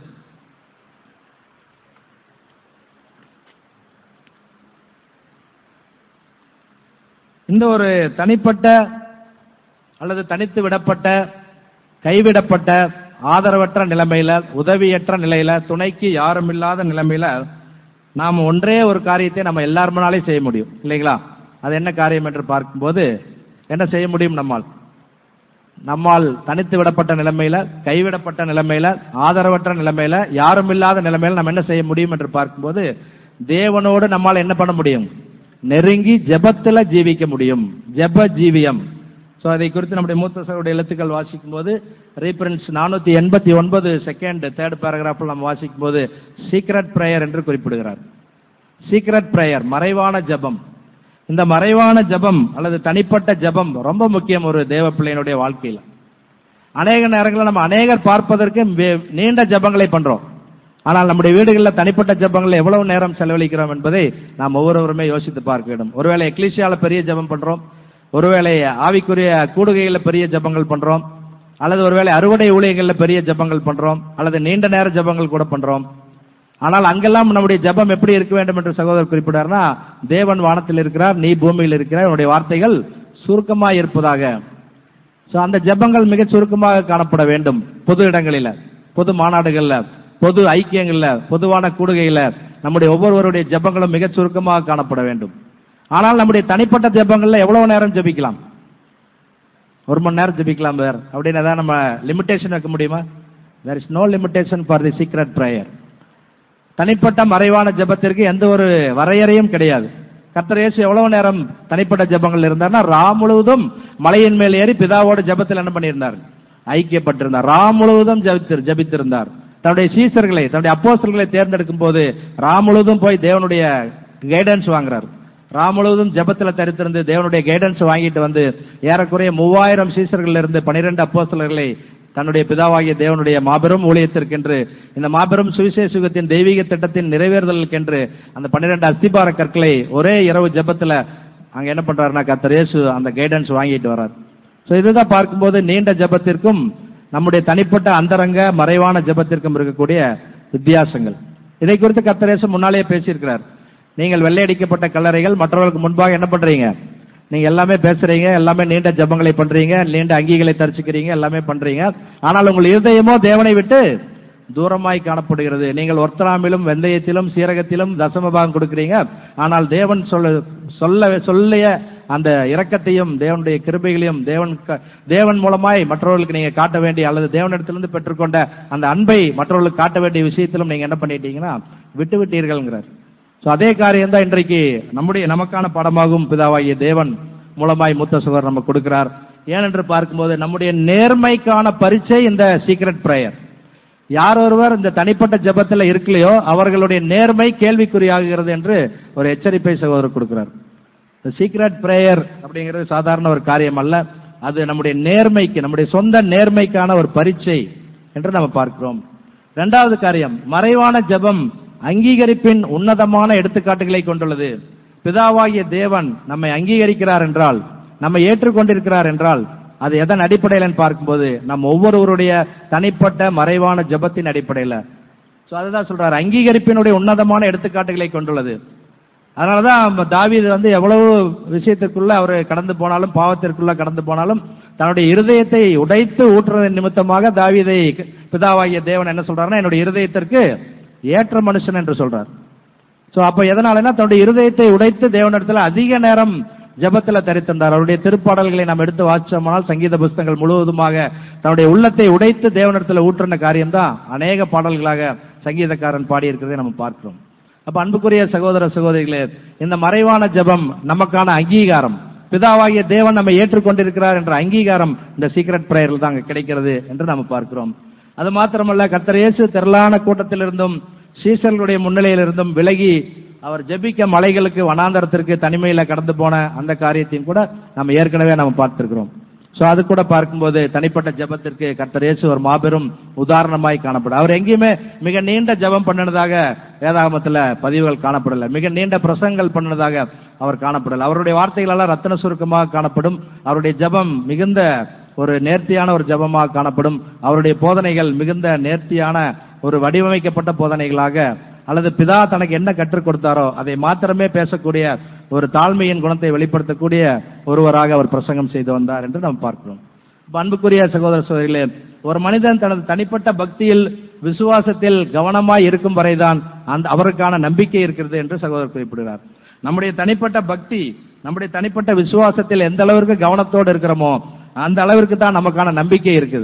இந்த ஒரு தனிப்பட்ட அல்லது தனித்து விடப்பட்ட கைவிடப்பட்ட ஆதரவற்ற நிலைமையில உதவியற்ற நிலையில துணைக்கு யாரும் இல்லாத நிலைமையில நாம் ஒன்றே ஒரு காரியத்தை நம்ம எல்லாருமனாலே செய்ய முடியும் இல்லைங்களா அது என்ன காரியம் என்று பார்க்கும்போது என்ன செய்ய முடியும் நம்மால் நம்மால் தனித்து விடப்பட்ட நிலைமையில கைவிடப்பட்ட நிலைமையில ஆதரவற்ற நிலைமையில யாரும் இல்லாத நிலைமையில நம்ம என்ன செய்ய முடியும் என்று பார்க்கும்போது தேவனோடு நம்மால் என்ன பண்ண முடியும் நெருங்கி ஜெபத்துல ஜீவிக்க முடியும் ஜெப ஜீவியம் ஸோ அதை குறித்து நம்முடைய மூத்த சகோடைய எழுத்துக்கள் வாசிக்கும் போது ரீஃபரன்ஸ் நானூத்தி எண்பத்தி ஒன்பது செகண்ட் தேர்ட் பேராகிராஃபில் நம்ம வாசிக்கும் போது சீக்ரெட் பிரேயர் என்று குறிப்பிடுகிறார் சீக்ரெட் பிரேயர் மறைவான ஜெபம் இந்த மறைவான ஜெபம் அல்லது தனிப்பட்ட ஜெபம் ரொம்ப முக்கியம் ஒரு தேவ பிள்ளையினுடைய வாழ்க்கையில அநேக நேரங்களில் நம்ம அநேகர் பார்ப்பதற்கு வே- நீண்ட ஜெபங்களை பண்றோம் ஆனால் நம்முடைய வீடுகளில் தனிப்பட்ட ஜெபங்கள் எவ்வளவு நேரம் செலவழிக்கிறோம் என்பதை நாம் ஒவ்வொருவருமே யோசித்து பார்க்க வேண்டும் ஒருவேளை எக்லிசியால பெரிய ஜெபம் பண்றோம் ஒருவேளை ஆவிக்குரிய கூடுகையில பெரிய ஜெபங்கள் பண்றோம் அல்லது ஒருவேளை அறுவடை ஊழியங்கள்ல பெரிய ஜெபங்கள் பண்றோம் அல்லது நீண்ட நேர ஜெபங்கள் கூட பண்றோம் ஆனால் அங்கெல்லாம் நம்முடைய ஜெபம் எப்படி இருக்க வேண்டும் என்று சகோதரர் குறிப்பிட்டார்னா தேவன் வானத்தில் இருக்கிறார் நீ பூமியில் இருக்கிறார் உன்னுடைய வார்த்தைகள் சுருக்கமாக இருப்பதாக சோ அந்த ஜெபங்கள் மிக சுருக்கமாக காணப்பட வேண்டும் பொது இடங்களில பொது மாநாடுகள்ல பொது ஐக்கியங்கள்ல பொதுவான கூடுகையில நம்முடைய ஒவ்வொருவருடைய ஜெபங்களும் மிக சுருக்கமாக காணப்பட வேண்டும் ஆனால் நம்முடைய தனிப்பட்ட ஜெபங்கள்ல எவ்வளவு நேரம் ஜெபிக்கலாம் ஒரு மணி நேரம் ஜெபிக்கலாம் வேர் அப்படின்னு ஏதாவது நம்ம லிமிடேஷன் வைக்க முடியுமா there is no limitation for the secret prayer தனிப்பட்ட மறைவான ஜெபத்திற்கு எந்த ஒரு வரையறையும் கிடையாது கர்த்தர் இயேசு எவ்வளவு நேரம் தனிப்பட்ட ஜெபங்கள் இருந்தார்னா ரா முழுவதும் மலையின் மேல் ஏறி பிதாவோட ஜெபத்தில் என்ன பண்ணியிருந்தார் ஐக்கியப்பட்டிருந்தார் ரா முழுவதும் ஜெபித்து ஜெபித்திருந்தார் தன்னுடைய சீசர்களை தன்னுடைய அப்போஸ்தலர்களை தேர்ந்தெடுக்கும் போது ரா முழுவதும் போய் தேவனுடைய கைடன்ஸ் வாங்குறார் ரா முழுவதும் ஜெபத்துல தரித்திருந்து தேவனுடைய கைடன்ஸ் வாங்கிட்டு வந்து ஏறக்குறைய மூவாயிரம் சீசர்கள் இருந்து பனிரெண்டு அப்போஸ்தலர்களை தன்னுடைய பிதாவாகிய தேவனுடைய மாபெரும் ஊழியத்திற்கென்று இந்த மாபெரும் சுவிசேஷகத்தின் தெய்வீக திட்டத்தின் நிறைவேறுதலுக்கென்று அந்த பன்னிரெண்டு அஸ்திபார கற்களை ஒரே இரவு ஜெபத்துல அங்க என்ன பண்றாருன்னா கர்த்தர் இயேசு அந்த கைடன்ஸ் வாங்கிட்டு வர்றார் சோ இதுதான் பார்க்கும்போது நீண்ட ஜெபத்திற்கும் நம்முடைய தனிப்பட்ட அந்தரங்க மறைவான ஜெபத்திற்கும் இருக்கக்கூடிய வித்தியாசங்கள் இதை குறித்து கர்த்தர் இயேசு முன்னாலேயே பேசியிருக்கிறார் நீங்கள் வெள்ளையடிக்கப்பட்ட கல்லறைகள் மற்றவர்களுக்கு முன்பாக என்ன பண்றீங்க நீங்க எல்லாமே பேசுறீங்க எல்லாமே நீண்ட ஜெபங்களை பண்றீங்க நீண்ட அங்கிகளை தரிசிக்கிறீங்க எல்லாமே பண்றீங்க ஆனால் உங்கள் இருதயமோ தேவனை விட்டு தூரமாய் காணப்படுகிறது நீங்கள் ஒர்த்தராமிலும் வெந்தயத்திலும் சீரகத்திலும் தசமபாகம் கொடுக்கிறீங்க ஆனால் தேவன் சொல்ல சொல்ல சொல்லிய அந்த இரக்கத்தையும் தேவனுடைய கிருபைகளையும் தேவன் க- தேவன் மூலமாய் மற்றவர்களுக்கு நீங்க காட்ட வேண்டிய அல்லது தேவனிடத்திலிருந்து பெற்றுக்கொண்ட அந்த அன்பை மற்றவர்களுக்கு காட்ட வேண்டிய விஷயத்திலும் நீங்க என்ன பண்ணிட்டீங்கன்னா விட்டு விட்டீர்கள்ங்கிறார் சோ அதே காரியம் தான் இன்றைக்கு நம்முடைய நமக்கான படமாகும் பிதாவாகிய தேவன் மூலமாய் மூத்த சுகர் நம்ம கொடுக்கிறார் ஏனென்று பார்க்கும்போது நம்முடைய நேர்மைக்கான பரீட்சை இந்த சீக்ரெட் பிரேயர் யார் ஒருவர் இந்த தனிப்பட்ட ஜெபத்துல இருக்கலையோ அவர்களுடைய நேர்மை கேள்விக்குறியாகிறது என்று ஒரு எச்சரிப்பை சகோதரர் கொடுக்கிறார் இந்த சீக்ரெட் பிரேயர் அப்படிங்கிறது சாதாரண ஒரு காரியம் அல்ல அது நம்முடைய நேர்மைக்கு நம்முடைய சொந்த நேர்மைக்கான ஒரு பரீட்சை என்று நம்ம பார்க்கிறோம் இரண்டாவது காரியம் மறைவான ஜெபம் அங்கீகரிப்பின் உன்னதமான எடுத்துக்காட்டுகளை கொண்டுள்ளது பிதாவாகிய தேவன் நம்மை அங்கீகரிக்கிறார் என்றால் நம்மை ஏற்றுக்கொண்டிருக்கிறார் என்றால் அது எதன் அடிப்படையில் பார்க்கும்போது நம் ஒவ்வொருவருடைய தனிப்பட்ட மறைவான ஜெபத்தின் அடிப்படையில் சோ அதுதான் சொல்றாரு அங்கீகரிப்பினுடைய உன்னதமான எடுத்துக்காட்டுகளை கொண்டுள்ளது அதனாலதான் தாவீது வந்து எவ்வளவு விஷயத்திற்குள்ள அவர் கடந்து போனாலும் பாவத்திற்குள்ள கடந்து போனாலும் தன்னுடைய இருதயத்தை உடைத்து ஊற்றுறதன் நிமித்தமாக தாவீதை பிதாவாகிய தேவன் என்ன சொல்றாருன்னா என்னுடைய இருதயத்திற்கு ஏற்ற மனுஷன் என்று சொல்றார் சோ அப்ப எதனாலனா தன்னுடைய இருதயத்தை உடைத்து தேவனிடத்துல அதிக நேரம் ஜெபத்துல தரித்திருந்தார் அவருடைய திருப்பாடல்களை நாம் எடுத்து வாசிச்சோமானால் சங்கீத புஸ்தகங்கள் முழுவதுமாக தன்னுடைய உள்ளத்தை உடைத்து தேவனிடத்துல ஊற்றுன காரியம் தான் அநேக பாடல்களாக சங்கீதக்காரன் பாடி இருக்கிறதை நம்ம பார்க்கிறோம் அப்ப அன்புக்குரிய சகோதர சகோதரிகளே இந்த மறைவான ஜெபம் நமக்கான அங்கீகாரம் பிதாவாகிய தேவன் நம்மை ஏற்றுக்கொண்டிருக்கிறார் என்ற அங்கீகாரம் இந்த சீக்ரெட் பிரேயரில் தான் அங்க கிடைக்கிறது என்று நாம் பார்க்கிறோம் அது மாத்திரமல்ல கர்த்தர் இயேசு திரளான கூட்டத்திலிருந்தும் சீசர்களுடைய முன்னிலையிலிருந்தும் விலகி அவர் ஜெபிக்க மலைகளுக்கு வனாந்தரத்திற்கு தனிமையில கடந்து போன அந்த காரியத்தையும் கூட நம்ம ஏற்கனவே நம்ம பார்த்திருக்கிறோம் சோ அது கூட பார்க்கும்போது தனிப்பட்ட ஜெபத்திற்கு கர்த்தர் இயேசு ஒரு மாபெரும் உதாரணமாய் காணப்படும் அவர் எங்கேயுமே மிக நீண்ட ஜெபம் பண்ணினதாக வேதாகமத்துல பதிவுகள் காணப்படல மிக நீண்ட பிரசங்கள் பண்ணினதாக அவர் காணப்படல அவருடைய வார்த்தைகள் எல்லாம் ரத்தன சுருக்கமாக காணப்படும் அவருடைய ஜெபம் மிகுந்த ஒரு நேர்த்தியான ஒரு ஜெபமாக காணப்படும் அவருடைய போதனைகள் மிகுந்த நேர்த்தியான ஒரு வடிவமைக்கப்பட்ட போதனைகளாக அல்லது பிதா தனக்கு என்ன கற்றுக் கொடுத்தாரோ அதை மாத்திரமே பேசக்கூடிய ஒரு தாழ்மையின் குணத்தை வெளிப்படுத்தக்கூடிய ஒருவராக அவர் பிரசங்கம் செய்து வந்தார் என்று நாம் பார்க்கிறோம் இப்ப அன்புக்குரிய சகோதர சகோதரிகளே ஒரு மனிதன் தனது தனிப்பட்ட பக்தியில் விசுவாசத்தில் கவனமாய் இருக்கும் வரைதான் அந்த அவருக்கான நம்பிக்கை இருக்கிறது என்று சகோதரர் குறிப்பிடுகிறார் நம்முடைய தனிப்பட்ட பக்தி நம்முடைய தனிப்பட்ட விசுவாசத்தில் எந்த அளவிற்கு கவனத்தோடு இருக்கிறோமோ அந்த அளவிற்கு தான் நமக்கான நம்பிக்கை இருக்குது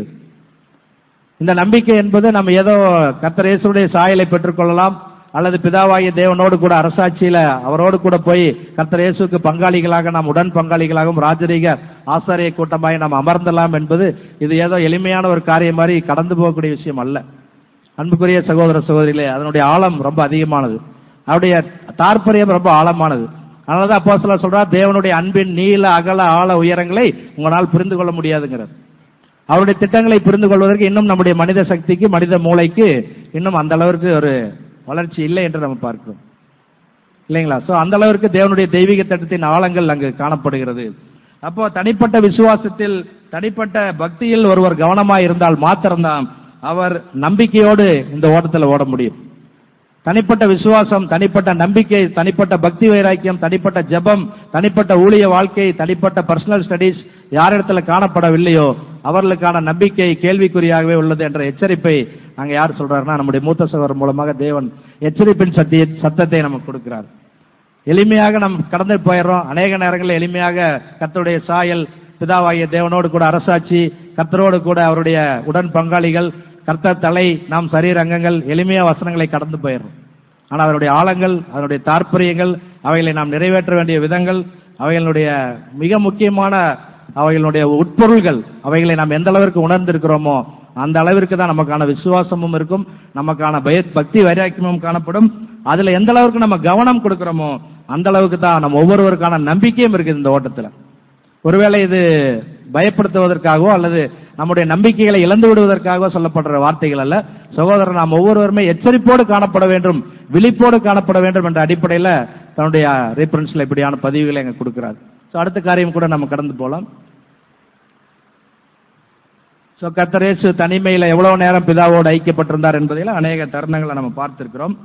இந்த நம்பிக்கை என்பது நம்ம ஏதோ கர்த்தர் இயேசுடைய சாயலை பெற்றுக்கொள்ளலாம் அல்லது பிதாவாகிய தேவனோடு கூட அரசாட்சியில அவரோடு கூட போய் கர்த்தர் இயேசுக்கு பங்காளிகளாக நாம் உடன் பங்காளிகளாகவும் ராஜரீக ஆசாரிய கூட்டமாய் நாம் அமர்ந்தலாம் என்பது இது ஏதோ எளிமையான ஒரு காரியம் மாதிரி கடந்து போகக்கூடிய விஷயம் அல்ல அன்புக்குரிய சகோதர சகோதரிகளே அதனுடைய ஆழம் ரொம்ப அதிகமானது அவருடைய தாற்பயம் ரொம்ப ஆழமானது அதனாலதான் அப்போ சொல்ல சொல்றா தேவனுடைய அன்பின் நீள அகல ஆழ உயரங்களை உங்களால் புரிந்து கொள்ள முடியாதுங்கிறார் அவருடைய திட்டங்களை புரிந்து கொள்வதற்கு இன்னும் நம்முடைய மனித சக்திக்கு மனித மூளைக்கு இன்னும் அந்த அளவிற்கு ஒரு வளர்ச்சி இல்லை என்று நம்ம பார்க்கிறோம் இல்லைங்களா சோ அந்த அளவிற்கு தேவனுடைய தெய்வீக திட்டத்தின் ஆழங்கள் அங்கு காணப்படுகிறது அப்போ தனிப்பட்ட விசுவாசத்தில் தனிப்பட்ட பக்தியில் ஒருவர் கவனமாக இருந்தால் மாத்திரம்தான் அவர் நம்பிக்கையோடு இந்த ஓட்டத்தில் ஓட முடியும் தனிப்பட்ட விசுவாசம் தனிப்பட்ட நம்பிக்கை தனிப்பட்ட பக்தி வைராக்கியம் தனிப்பட்ட ஜெபம் தனிப்பட்ட ஊழிய வாழ்க்கை தனிப்பட்ட பர்சனல் ஸ்டடீஸ் யாரிடத்துல காணப்படவில்லையோ அவர்களுக்கான நம்பிக்கை கேள்விக்குறியாகவே உள்ளது என்ற எச்சரிப்பை அங்க யார் சொல்றாருன்னா நம்முடைய மூத்த சகோதரர் மூலமாக தேவன் எச்சரிப்பின் சத்திய சத்தத்தை நமக்கு கொடுக்கிறார் எளிமையாக நாம் கடந்து போயிடுறோம் அநேக நேரங்களில் எளிமையாக கர்த்தருடைய சாயல் பிதாவாகிய தேவனோடு கூட அரசாட்சி கர்த்தரோடு கூட அவருடைய உடன் பங்காளிகள் கர்த்தர் தலை நாம் சரீர அங்கங்கள் எளிமையா வசனங்களை கடந்து போயிடுறோம் ஆனா அதனுடைய ஆழங்கள் அதனுடைய தாற்பயங்கள் அவைகளை நாம் நிறைவேற்ற வேண்டிய விதங்கள் அவைகளுடைய மிக முக்கியமான அவைகளுடைய உட்பொருள்கள் அவைகளை நாம் எந்த அளவிற்கு உணர்ந்திருக்கிறோமோ அந்த அளவிற்கு தான் நமக்கான விசுவாசமும் இருக்கும் நமக்கான பய பக்தி வைராக்கியமும் காணப்படும் அதுல எந்த அளவுக்கு நம்ம கவனம் கொடுக்கிறோமோ அந்த அளவுக்கு தான் நம்ம ஒவ்வொருவருக்கான நம்பிக்கையும் இருக்குது இந்த ஓட்டத்துல ஒருவேளை இது பயப்படுத்துவதற்காகவோ அல்லது நம்முடைய நம்பிக்கைகளை இழந்து விடுவதற்காகவோ சொல்லப்படுற வார்த்தைகள் அல்ல சகோதரர் நாம் ஒவ்வொருவருமே எச்சரிப்போடு காணப்பட வேண்டும் விழிப்போடு காணப்பட வேண்டும் என்ற அடிப்படையில் தன்னுடைய ரீஃபரன்ஸ்ல இப்படியான பதிவுகளை எங்க கொடுக்கிறார் ஸோ அடுத்த காரியம் கூட நம்ம கடந்து போலாம் ஸோ கத்தரேசு தனிமையில எவ்வளவு நேரம் பிதாவோடு ஐக்கியப்பட்டிருந்தார் என்பதில் அநேக தருணங்களை நம்ம பார்த்திருக்கிறோம்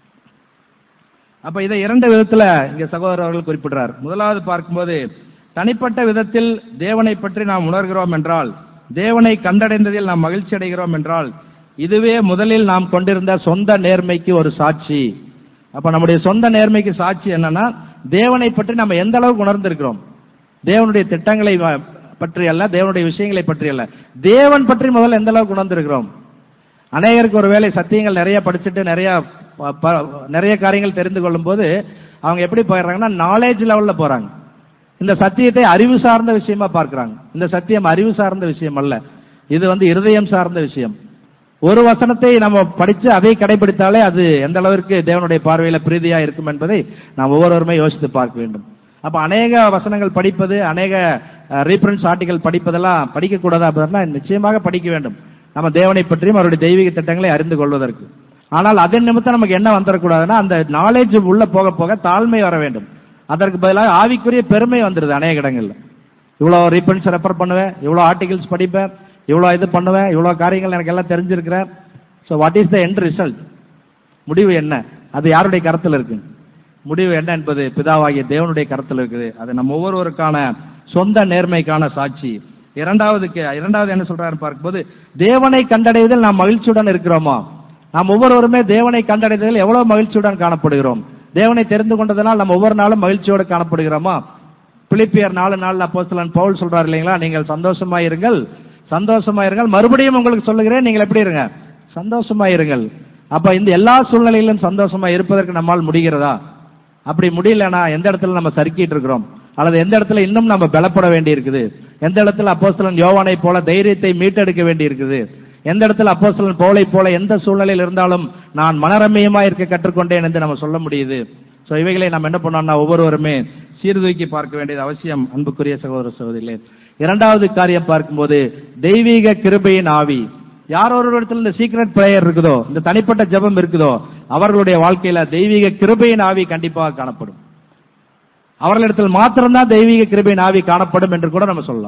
அப்ப இதை இரண்டு விதத்துல இங்க சகோதரர் அவர்கள் குறிப்பிடுறார் முதலாவது பார்க்கும்போது தனிப்பட்ட விதத்தில் தேவனை பற்றி நாம் உணர்கிறோம் என்றால் தேவனை கண்டடைந்ததில் நாம் மகிழ்ச்சி அடைகிறோம் என்றால் இதுவே முதலில் நாம் கொண்டிருந்த சொந்த நேர்மைக்கு ஒரு சாட்சி அப்ப நம்முடைய சொந்த நேர்மைக்கு சாட்சி என்னன்னா தேவனை பற்றி நம்ம எந்த அளவுக்கு உணர்ந்திருக்கிறோம் தேவனுடைய திட்டங்களை வ- பற்றி அல்ல தேவனுடைய விஷயங்களை பற்றி அல்ல தேவன் பற்றி முதல்ல எந்த அளவுக்கு உணர்ந்திருக்கிறோம் அநேகருக்கு ஒருவேளை சத்தியங்கள் நிறைய படிச்சுட்டு நிறைய ப- ப- நிறைய காரியங்கள் தெரிந்து கொள்ளும் போது அவங்க எப்படி போயிடுறாங்கன்னா நாலேஜ் லெவல்ல போறாங்க இந்த சத்தியத்தை அறிவு சார்ந்த விஷயமா பார்க்கறாங்க இந்த சத்தியம் அறிவு சார்ந்த விஷயம் அல்ல இது வந்து இருதயம் சார்ந்த விஷயம் ஒரு வசனத்தை நம்ம படிச்சு அதை கடைபிடித்தாலே அது எந்த அளவிற்கு தேவனுடைய பார்வையில பிரீதியா இருக்கும் என்பதை நாம் ஒவ்வொருவருமே யோசித்து பார்க்க வேண்டும் அப்ப அநேக வசனங்கள் படிப்பது அநேக ரீஃபரன்ஸ் ஆர்டிகல் படிப்பதெல்லாம் படிக்க கூடாது அப்படின்னா நிச்சயமாக படிக்க வேண்டும் நம்ம தேவனை பற்றியும் அவருடைய தெய்வீக திட்டங்களை அறிந்து கொள்வதற்கு ஆனால் அதன் நிமித்தம் நமக்கு என்ன வந்துடக்கூடாதுன்னா அந்த நாலேஜ் உள்ள போக போக தாழ்மை வர வேண்டும் அதற்கு பதிலாக ஆவிக்குரிய பெருமை வந்துடுது அநேக இடங்கள்ல இவ்வளோ ரீஃபரன்ஸ் ரெஃபர் பண்ணுவேன் இவ்வளோ ஆர்டிகல்ஸ் படிப்பேன் இவ்வளோ இது பண்ணுவேன் இவ்வளோ காரியங்கள் எனக்கு எல்லாம் தெரிஞ்சிருக்கிறேன் so what is the end result முடிவு என்ன அது யாருடைய கருத்தில் இருக்கு முடிவு என்ன என்பது பிதாவாகிய தேவனுடைய கருத்தில் இருக்குது அது நம்ம ஒவ்வொருவருக்கான சொந்த நேர்மைக்கான சாட்சி இரண்டாவது கே- இரண்டாவது என்ன சொல்றாரு பார்க்கும்போது தேவனை கண்டடைவதில் நாம் மகிழ்ச்சியுடன் இருக்கிறோமா நாம் ஒவ்வொருவருமே தேவனை கண்டடைவதில் எவ்வளவு மகிழ்ச்சியுடன் காணப்படுகிறோம் தேவனை தெரிந்து கொண்டதனால் நம்ம ஒவ்வொரு நாளும் மகிழ்ச்சியோடு காணப்படுகிறோமா பிலிப்பியர் நாலு நாள் அப்போஸ்தலன் பவுல் சொல்றாரு இல்லைங்களா நீங்கள் சந்தோஷமா இருங்கள் சந்தோஷமா இருங்கள் மறுபடியும் உங்களுக்கு சொல்லுகிறேன் நீங்கள் எப்படி இருங்க சந்தோஷமா இருங்கள் அப்ப இந்த எல்லா சூழ்நிலையிலும் சந்தோஷமா இருப்பதற்கு நம்மால் முடிகிறதா அப்படி முடியலனா எந்த இடத்துல நம்ம சறுக்கிட்டு இருக்கிறோம் அல்லது எந்த இடத்துல இன்னும் நம்ம பலப்பட வேண்டி இருக்குது எந்த இடத்துல அப்போஸ்தலன் யோவானை போல தைரியத்தை மீட்டெடுக்க வேண்டி இருக்குது எந்த இடத்துல அப்போஸ்தலன் பவுலை போல எந்த சூழ்நிலையில் இருந்தாலும் நான் மனரம்மியமா இருக்க கற்றுக்கொண்டேன் என்று நம்ம சொல்ல முடியுது சோ இவைகளை நம்ம என்ன பண்ணோம்னா ஒவ்வொருவருமே சீர்தூக்கி பார்க்க வேண்டியது அவசியம் அன்புக்குரிய சகோதர சகோதரிகளே இரண்டாவது காரியம் பார்க்கும்போது தெய்வீக கிருபையின் ஆவி யார் ஒரு இடத்துல இந்த சீக்ரெட் பிரேயர் இருக்குதோ இந்த தனிப்பட்ட ஜெபம் இருக்குதோ அவர்களுடைய வாழ்க்கையில தெய்வீக கிருபையின் ஆவி கண்டிப்பாக காணப்படும் அவர்களிடத்தில் மாத்திரம்தான் தெய்வீக கிருபையின் ஆவி காணப்படும் என்று கூட நம்ம சொல்லலாம்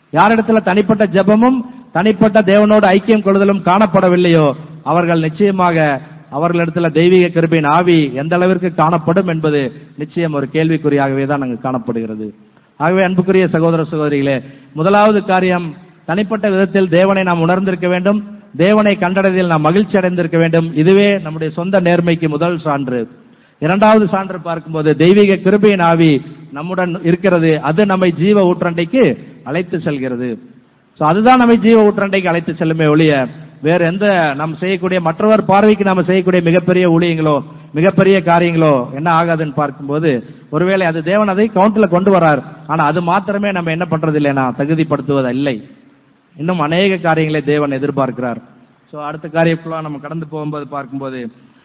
யாரிடத்துல தனிப்பட்ட ஜெபமும் தனிப்பட்ட தேவனோடு ஐக்கியம் கொள்ளுதலும் காணப்படவில்லையோ அவர்கள் நிச்சயமாக அவர்களிடத்துல தெய்வீக கிருபையின் ஆவி எந்த அளவிற்கு காணப்படும் என்பது நிச்சயம் ஒரு கேள்விக்குறியாகவே தான் அங்கு காணப்படுகிறது ஆகவே அன்புக்குரிய சகோதர சகோதரிகளே முதலாவது காரியம் தனிப்பட்ட விதத்தில் தேவனை நாம் உணர்ந்திருக்க வேண்டும் தேவனை கண்டடைதில் நாம் மகிழ்ச்சி அடைந்திருக்க வேண்டும் இதுவே நம்முடைய சொந்த நேர்மைக்கு முதல் சான்று இரண்டாவது சான்று பார்க்கும்போது தெய்வீக கிருபையின் ஆவி நம்முடன் இருக்கிறது அது நம்மை ஜீவ ஊற்றண்டைக்கு அழைத்து செல்கிறது சோ அதுதான் நம்மை ஜீவ ஊற்றண்டைக்கு அழைத்து செல்லுமே ஒழிய வேற எந்த நாம் செய்யக்கூடிய மற்றவர் பார்வைக்கு நாம செய்யக்கூடிய மிகப்பெரிய ஊழியங்களோ மிகப்பெரிய காரியங்களோ என்ன ஆகாதுன்னு பார்க்கும்போது ஒருவேளை அது தேவன் அதை கவுண்ட்ல கொண்டு வரார் ஆனா அது மாத்திரமே நம்ம என்ன பண்றது இல்லைனா தகுதிப்படுத்துவது இல்லை இன்னும் அநேக காரியங்களை தேவன் எதிர்பார்க்கிறார் சோ அடுத்த காரியக்குள்ள நம்ம கடந்து போகும்போது பார்க்கும்போது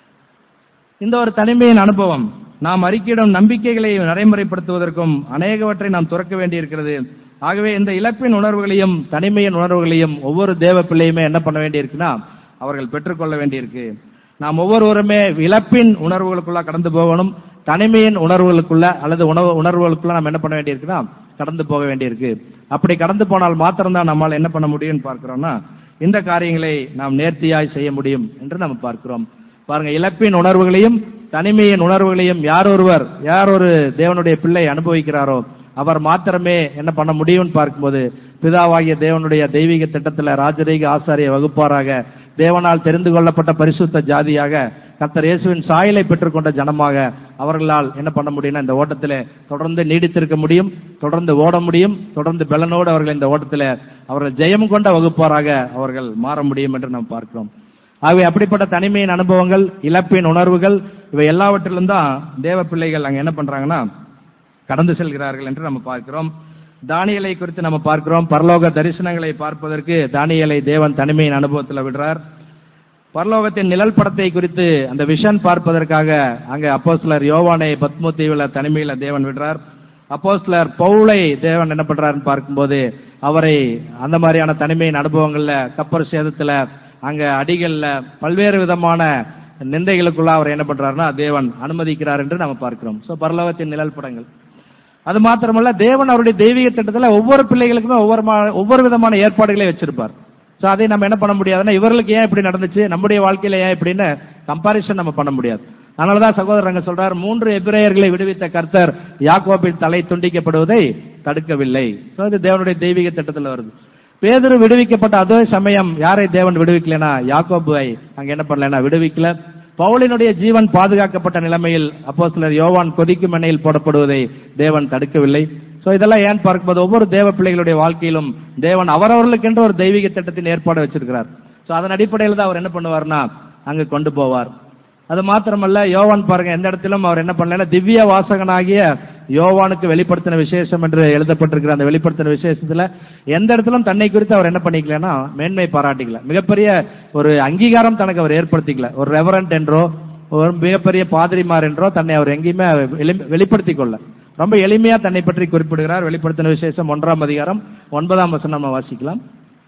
இந்த ஒரு தனிமையின் அனுபவம் நாம் அறிக்கையிடும் நம்பிக்கைகளை நடைமுறைப்படுத்துவதற்கும் அநேகவற்றை நாம் துறக்க வேண்டியிருக்கிறது ஆகவே இந்த இழப்பின் உணர்வுகளையும் தனிமையின் உணர்வுகளையும் ஒவ்வொரு தேவ பிள்ளையுமே என்ன பண்ண வேண்டியிருக்குன்னா அவர்கள் பெற்றுக்கொள்ள வேண்டியிருக்கு நாம் ஒவ்வொருவருமே இழப்பின் உணர்வுகளுக்குள்ள கடந்து போகணும் தனிமையின் உணர்வுகளுக்குள்ள அல்லது உணவு உணர்வுகளுக்குள்ள நாம் என்ன பண்ண வேண்டியிருக்குன்னா கடந்து போக வேண்டியிருக்கு அப்படி கடந்து போனால் மாத்திரம்தான் நம்மால் என்ன பண்ண முடியும்னு பார்க்கிறோம்னா இந்த காரியங்களை நாம் நேர்த்தியாய் செய்ய முடியும் என்று நம்ம பார்க்கிறோம் பாருங்க இழப்பின் உணர்வுகளையும் தனிமையின் உணர்வுகளையும் யார் ஒருவர் யார் ஒரு தேவனுடைய பிள்ளை அனுபவிக்கிறாரோ அவர் மாத்திரமே என்ன பண்ண முடியும்னு பார்க்கும்போது பிதாவாகிய தேவனுடைய தெய்வீக திட்டத்துல ராஜரீக ஆசாரிய வகுப்பாராக தேவனால் தெரிந்து கொள்ளப்பட்ட பரிசுத்த ஜாதியாக கர்த்தர் இயேசுவின் சாயலை பெற்றுக்கொண்ட ஜனமாக அவர்களால் என்ன பண்ண முடியும்னா இந்த ஓட்டத்திலே தொடர்ந்து நீடித்திருக்க முடியும் தொடர்ந்து ஓட முடியும் தொடர்ந்து பலனோடு அவர்கள் இந்த ஓட்டத்திலே அவர்கள் ஜெயம் கொண்ட வகுப்பாராக அவர்கள் மாற முடியும் என்று நாம் பார்க்கிறோம் ஆகவே அப்படிப்பட்ட தனிமையின் அனுபவங்கள் இழப்பின் உணர்வுகள் இவை எல்லாவற்றிலும் தான் தேவ பிள்ளைகள் அங்க என்ன பண்றாங்கன்னா கடந்து செல்கிறார்கள் என்று நம்ம பார்க்கிறோம் தானியலை குறித்து நம்ம பார்க்கிறோம் பரலோக தரிசனங்களை பார்ப்பதற்கு தானியலை தேவன் தனிமையின் அனுபவத்தில் விடுறார் பரலோகத்தின் நிழல் படத்தை குறித்து அந்த விஷன் பார்ப்பதற்காக அங்க அப்போஸ்லர் யோவானை பத்மு தீவுல தனிமையில தேவன் விடுறார் அப்போஸ்லர் பவுலை தேவன் என்ன பண்றாருன்னு பார்க்கும்போது அவரை அந்த மாதிரியான தனிமையின் அனுபவங்கள்ல கப்பர் சேதத்துல அங்க அடிகள்ல பல்வேறு விதமான நிந்தைகளுக்குள்ள அவர் என்ன பண்றாருன்னா தேவன் அனுமதிக்கிறார் என்று நம்ம பார்க்கிறோம் சோ பரலோகத்தின் நிழல் படங்கள் அது மாத்திரமல்ல தேவன் அவருடைய தெய்வீக திட்டத்துல ஒவ்வொரு பிள்ளைகளுக்குமே ஒவ்வொரு மா- ஒவ்வொரு விதமான ஏற்பாடுகளை வச்சிருப்பார் சோ அதை நம்ம என்ன பண்ண முடியாதுன்னா இவர்களுக்கு ஏன் இப்படி நடந்துச்சு நம்முடைய வாழ்க்கையில ஏன் இப்படின்னு கம்பாரிசன் நம்ம பண்ண முடியாது அதனாலதான் சகோதரங்க சொல்றார் மூன்று எபிரேயர்களை விடுவித்த கர்த்தர் யாக்கோபின் தலை துண்டிக்கப்படுவதை தடுக்கவில்லை சோ இது தேவனுடைய தெய்வீக திட்டத்துல வருது பேதுரு விடுவிக்கப்பட்ட அதே சமயம் யாரை தேவன் விடுவிக்கலனா யாக்கோபுவை அங்க என்ன பண்ணலனா விடுவிக்கல பவுலினுடைய ஜீவன் பாதுகாக்கப்பட்ட நிலைமையில் அப்போஸ்தலர் யோவான் கொதிக்கும் எண்ணெயில் போடப்படுவதை தேவன் தடுக்கவில்லை சோ இதெல்லாம் ஏன் பார்க்கும்போது ஒவ்வொரு தேவ பிள்ளைகளுடைய வாழ்க்கையிலும் தேவன் அவரவர்களுக்கென்று ஒரு தெய்வீக திட்டத்தின் ஏற்பாடு வச்சிருக்கிறார் சோ அதன் அடிப்படையில் தான் அவர் என்ன பண்ணுவார்னா அங்க கொண்டு போவார் அது மாத்திரமல்ல யோவான் பாருங்க எந்த இடத்திலும் அவர் என்ன பண்ணல திவ்ய வாசகனாகிய யோவானுக்கு வெளிப்படுத்தின விசேஷம் என்று எழுதப்பட்டிருக்கிற அந்த வெளிப்படுத்தின விசேஷத்துல எந்த இடத்திலும் தன்னை குறித்து அவர் என்ன பண்ணிக்கலன்னா மேன்மை பாராட்டிக்கல மிகப்பெரிய ஒரு அங்கீகாரம் தனக்கு அவர் ஏற்படுத்திக்கல ஒரு ரெவரண்ட் என்றோ ஒரு மிகப்பெரிய பாதிரிமார் என்றோ தன்னை அவர் எங்கேயுமே வெளி- வெளிப்படுத்திக் கொள்ள ரொம்ப எளிமையா தன்னை பற்றி குறிப்பிடுகிறார் வெளிப்படுத்தின விசேஷம் ஒன்றாம் அதிகாரம் ஒன்பதாம் வசனம் நம்ம வாசிக்கலாம்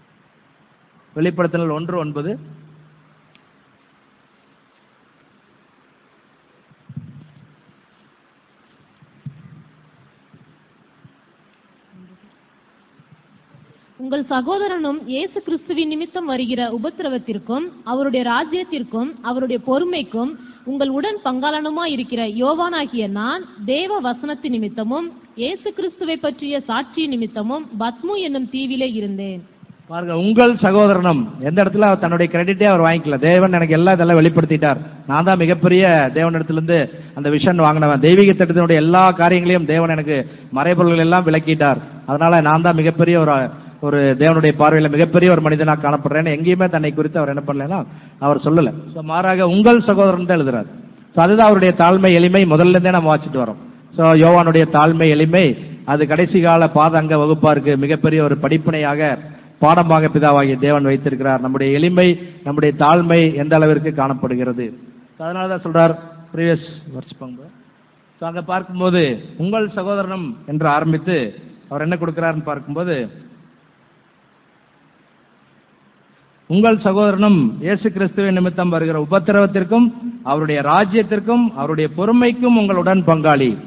வெளிப்படுத்தினல் ஒன்று ஒன்பது உங்கள் சகோதரனும் இயேசு கிறிஸ்துவின் நிமித்தம் வருகிற உபத்திரவத்திற்கும் அவருடைய ராஜ்யத்திற்கும் அவருடைய பொறுமைக்கும் உங்கள் உடன் பங்காளனுமா இருக்கிற யோவானாகிய நான் தேவ வசனத்து நிமித்தமும் இயேசு கிறிஸ்துவை பற்றிய சாட்சி நிமித்தமும் பத்மு என்னும் தீவிலே இருந்தேன் பாருங்க உங்கள் சகோதரனும் எந்த இடத்துல அவர் தன்னுடைய கிரெடிட்டே அவர் வாங்கிக்கல தேவன் எனக்கு எல்லா இதெல்லாம் வெளிப்படுத்திட்டார் நான் தான் மிகப்பெரிய தேவனிடத்திலிருந்து அந்த விஷன் வாங்கினவன் தெய்வீக திட்டத்தினுடைய எல்லா காரியங்களையும் தேவன் எனக்கு மறைபொருள்கள் எல்லாம் விளக்கிட்டார் அதனால நான் தான் மிகப்பெரிய ஒரு ஒரு தேவனுடைய பார்வையில மிகப்பெரிய ஒரு மனிதனா காணப்படுறேன்னு எங்கேயுமே தன்னை குறித்து அவர் என்ன பண்ணலன்னா அவர் சொல்லல So, மாறாக உங்கள் சகோதரன் தான் எழுதுறார் So, அதுதான் அவருடைய தாழ்மை எளிமை முதல்ல இருந்தே நம்ம வாசிட்டு வரோம் சோ யோவானுடைய தாழ்மை எளிமை அது கடைசி கால பாதங்க வகுப்பாருக்கு மிகப்பெரிய ஒரு படிப்பினையாக பாடமாக பிதாவாகிய தேவன் வைத்திருக்கிறார் நம்முடைய எளிமை நம்முடைய தாழ்மை எந்த அளவிற்கு காணப்படுகிறது So, அதனாலதான் சொல்றார் ப்ரீவியஸ் வருஷம் ஸோ அங்க பார்க்கும்போது உங்கள் சகோதரனும் என்று ஆரம்பித்து அவர் என்ன கொடுக்கிறாருன்னு பார்க்கும்போது உங்கள் சகோதரனும் இயேசு கிறிஸ்துவின் நிமித்தம் வருகிற உபத்திரவத்திற்கும் அவருடைய ராஜ்யத்திற்கும் அவருடைய பொறுமைக்கும் உங்களுடன் பங்காளி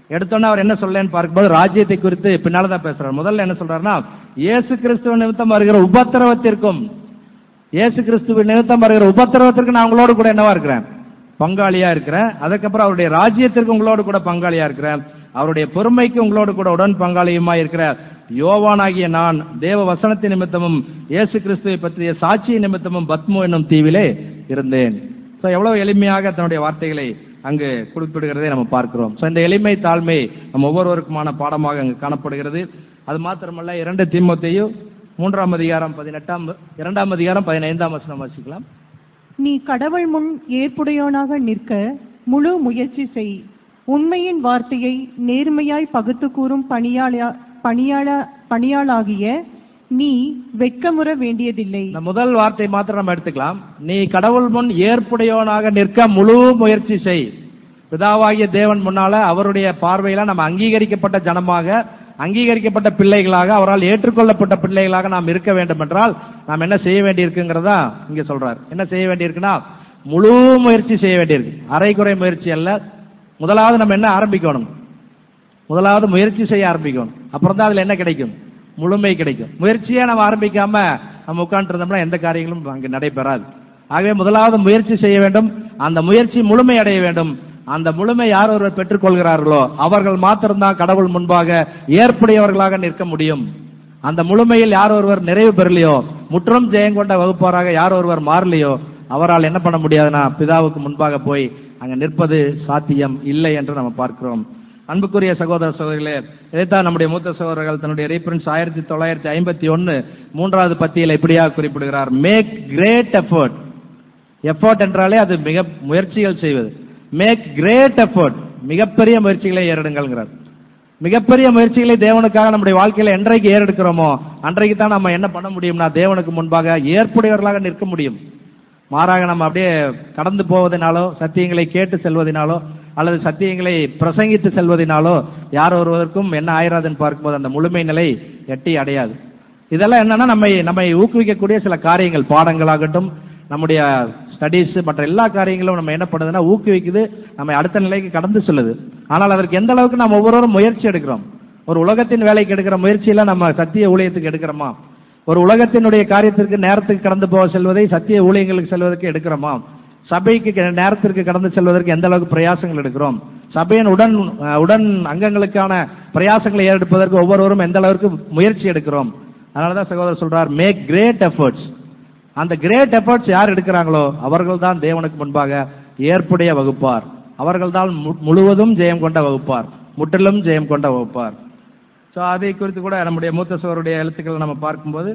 எடுத்தோன்னே அவர் என்ன சொல்லலன்னு பார்க்கும்போது ராஜ்யத்தை குறித்து பின்னால தான் பேசுறாரு முதல்ல என்ன சொல்றாருன்னா இயேசு கிறிஸ்துவ நிமித்தம் வருகிற உபத்திரவத்திற்கும் இயேசு கிறிஸ்துவின் நிமித்தம் வருகிற உபத்திரவத்திற்கு நான் உங்களோடு கூட என்னவா இருக்கிறேன் பங்காளியா இருக்கிறேன் அதுக்கப்புறம் அவருடைய ராஜ்யத்திற்கு உங்களோடு கூட பங்காளியா இருக்கிறேன் அவருடைய பொறுமைக்கு உங்களோடு கூட உடன் பங்காளியுமா இருக்கிற யோவானாகிய நான் தேவ வசனத்தின் நிமித்தமும் இயேசு கிறிஸ்துவை பற்றிய சாட்சியின் நிமித்தமும் பத்மு என்னும் தீவிலே இருந்தேன் ஸோ எவ்வளவு எளிமையாக தன்னுடைய வார்த்தைகளை அங்கு குறிப்பிடுகிறதை நம்ம பார்க்கிறோம் ஸோ இந்த எளிமை தாழ்மை நம்ம ஒவ்வொருவருக்குமான பாடமாக அங்கு காணப்படுகிறது அது மாத்திரமல்ல இரண்டு தீமோத்தேயும் மூன்றாம் அதிகாரம் பதினெட்டாம் இரண்டாம் அதிகாரம் பதினைந்தாம் வசனம் வாசிக்கலாம் நீ கடவுள் முன் ஏற்புடையோனாக நிற்க முழு முயற்சி செய் உண்மையின் வார்த்தையை நேர்மையாய் பகுத்து கூறும் பணியாள பணியாள பணியாளாகிய நீ வெட்கமுற வேண்டியதில்லை இந்த முதல் வார்த்தை மாத்திரம் நம்ம எடுத்துக்கலாம் நீ கடவுள் முன் ஏற்புடையவனாக நிற்க முழு முயற்சி செய் பிதாவாகிய தேவன் முன்னால அவருடைய பார்வையில நம்ம அங்கீகரிக்கப்பட்ட ஜனமாக அங்கீகரிக்கப்பட்ட பிள்ளைகளாக அவரால் ஏற்றுக்கொள்ளப்பட்ட பிள்ளைகளாக நாம் இருக்க வேண்டும் என்றால் நாம் என்ன செய்ய வேண்டியிருக்குங்கிறதா இங்க சொல்றார் என்ன செய்ய வேண்டியிருக்குன்னா முழு முயற்சி செய்ய வேண்டியிருக்கு அரைகுறை முயற்சி அல்ல முதலாவது நம்ம என்ன ஆரம்பிக்கணும் முதலாவது முயற்சி செய்ய ஆரம்பிக்கணும் அப்புறம் தான் அதுல என்ன கிடைக்கும் முழுமை கிடைக்கும் முயற்சியே நம்ம ஆரம்பிக்காம நம்ம உட்காந்துருந்தோம்னா எந்த காரியங்களும் அங்கு நடைபெறாது ஆகவே முதலாவது முயற்சி செய்ய வேண்டும் அந்த முயற்சி முழுமை அடைய வேண்டும் அந்த முழுமை யார் ஒருவர் பெற்றுக்கொள்கிறார்களோ அவர்கள் மாத்திரம்தான் கடவுள் முன்பாக ஏற்புடையவர்களாக நிற்க முடியும் அந்த முழுமையில் யார் ஒருவர் நிறைவு பெறலையோ முற்றும் ஜெயங்கொண்ட வகுப்பாராக யார் ஒருவர் மாறலையோ அவரால் என்ன பண்ண முடியாதுன்னா பிதாவுக்கு முன்பாக போய் அங்க நிற்பது சாத்தியம் இல்லை என்று நம்ம பார்க்கிறோம் அன்புக்குரிய சகோதர சகோதரிகளே இதைத்தான் நம்முடைய மூத்த சகோதரர்கள் தன்னுடைய ரீஃபரன்ஸ் ஆயிரத்தி தொள்ளாயிரத்தி ஐம்பத்தி ஒன்னு மூன்றாவது பத்தியில் இப்படியாக குறிப்பிடுகிறார் மேக் கிரேட் எஃபர்ட் எஃபர்ட் என்றாலே அது மிக முயற்சிகள் செய்வது மேக் கிரேட் எஃபர்ட் மிகப்பெரிய முயற்சிகளை ஏறெடுங்கள்ங்கிறார் மிகப்பெரிய முயற்சிகளை தேவனுக்காக நம்முடைய வாழ்க்கையில என்றைக்கு ஏறெடுக்கிறோமோ அன்றைக்கு தான் நம்ம என்ன பண்ண முடியும்னா தேவனுக்கு முன்பாக ஏற்புடையவர்களாக நிற்க முடியும் மாறாக நம்ம அப்படியே கடந்து போவதனாலோ சத்தியங்களை கேட்டு செல்வதனாலோ அல்லது சத்தியங்களை பிரசங்கித்து செல்வதனாலோ யார் ஒருவருக்கும் என்ன ஆயிராதுன்னு பார்க்கும்போது அந்த முழுமை நிலை எட்டி அடையாது இதெல்லாம் என்னன்னா நம்மை நம்மை ஊக்குவிக்கக்கூடிய சில காரியங்கள் பாடங்களாகட்டும் நம்முடைய ஸ்டடீஸ் மற்ற எல்லா காரியங்களும் நம்ம என்ன பண்ணுதுன்னா ஊக்குவிக்குது நம்மை அடுத்த நிலைக்கு கடந்து செல்லுது ஆனால் அதற்கு எந்த அளவுக்கு நம்ம ஒவ்வொருவரும் முயற்சி எடுக்கிறோம் ஒரு உலகத்தின் வேலைக்கு எடுக்கிற முயற்சியில நம்ம சத்திய ஊழியத்துக்கு எடுக்கிறோமா ஒரு உலகத்தினுடைய காரியத்திற்கு நேரத்துக்கு கடந்து போக செல்வதை சத்திய ஊழியங்களுக்கு செல்வதற்கு எடுக்கிறோமா சபைக்கு க- நேரத்திற்கு கடந்து செல்வதற்கு எந்த அளவுக்கு பிரயாசங்கள் எடுக்கிறோம் சபையின் உடன் அஹ், உடன் அங்கங்களுக்கான பிரயாசங்களை ஏறெடுப்பதற்கு ஒவ்வொருவரும் எந்த அளவுக்கு முயற்சி எடுக்கிறோம் அதனாலதான் சகோதரர் சொல்றார் மேக் கிரேட் எஃபர்ட்ஸ் அந்த கிரேட் எஃபர்ட்ஸ் யார் எடுக்கிறாங்களோ அவர்கள் தான் தேவனுக்கு முன்பாக ஏற்புடைய வகுப்பார் அவர்கள் தான் முழுவதும் ஜெயம் கொண்ட வகுப்பார் முற்றிலும் ஜெயம் கொண்ட வகுப்பார் ஸோ அதை குறித்து கூட நம்முடைய மூத்த சோருடைய எழுத்துக்களை நம்ம பார்க்கும்போது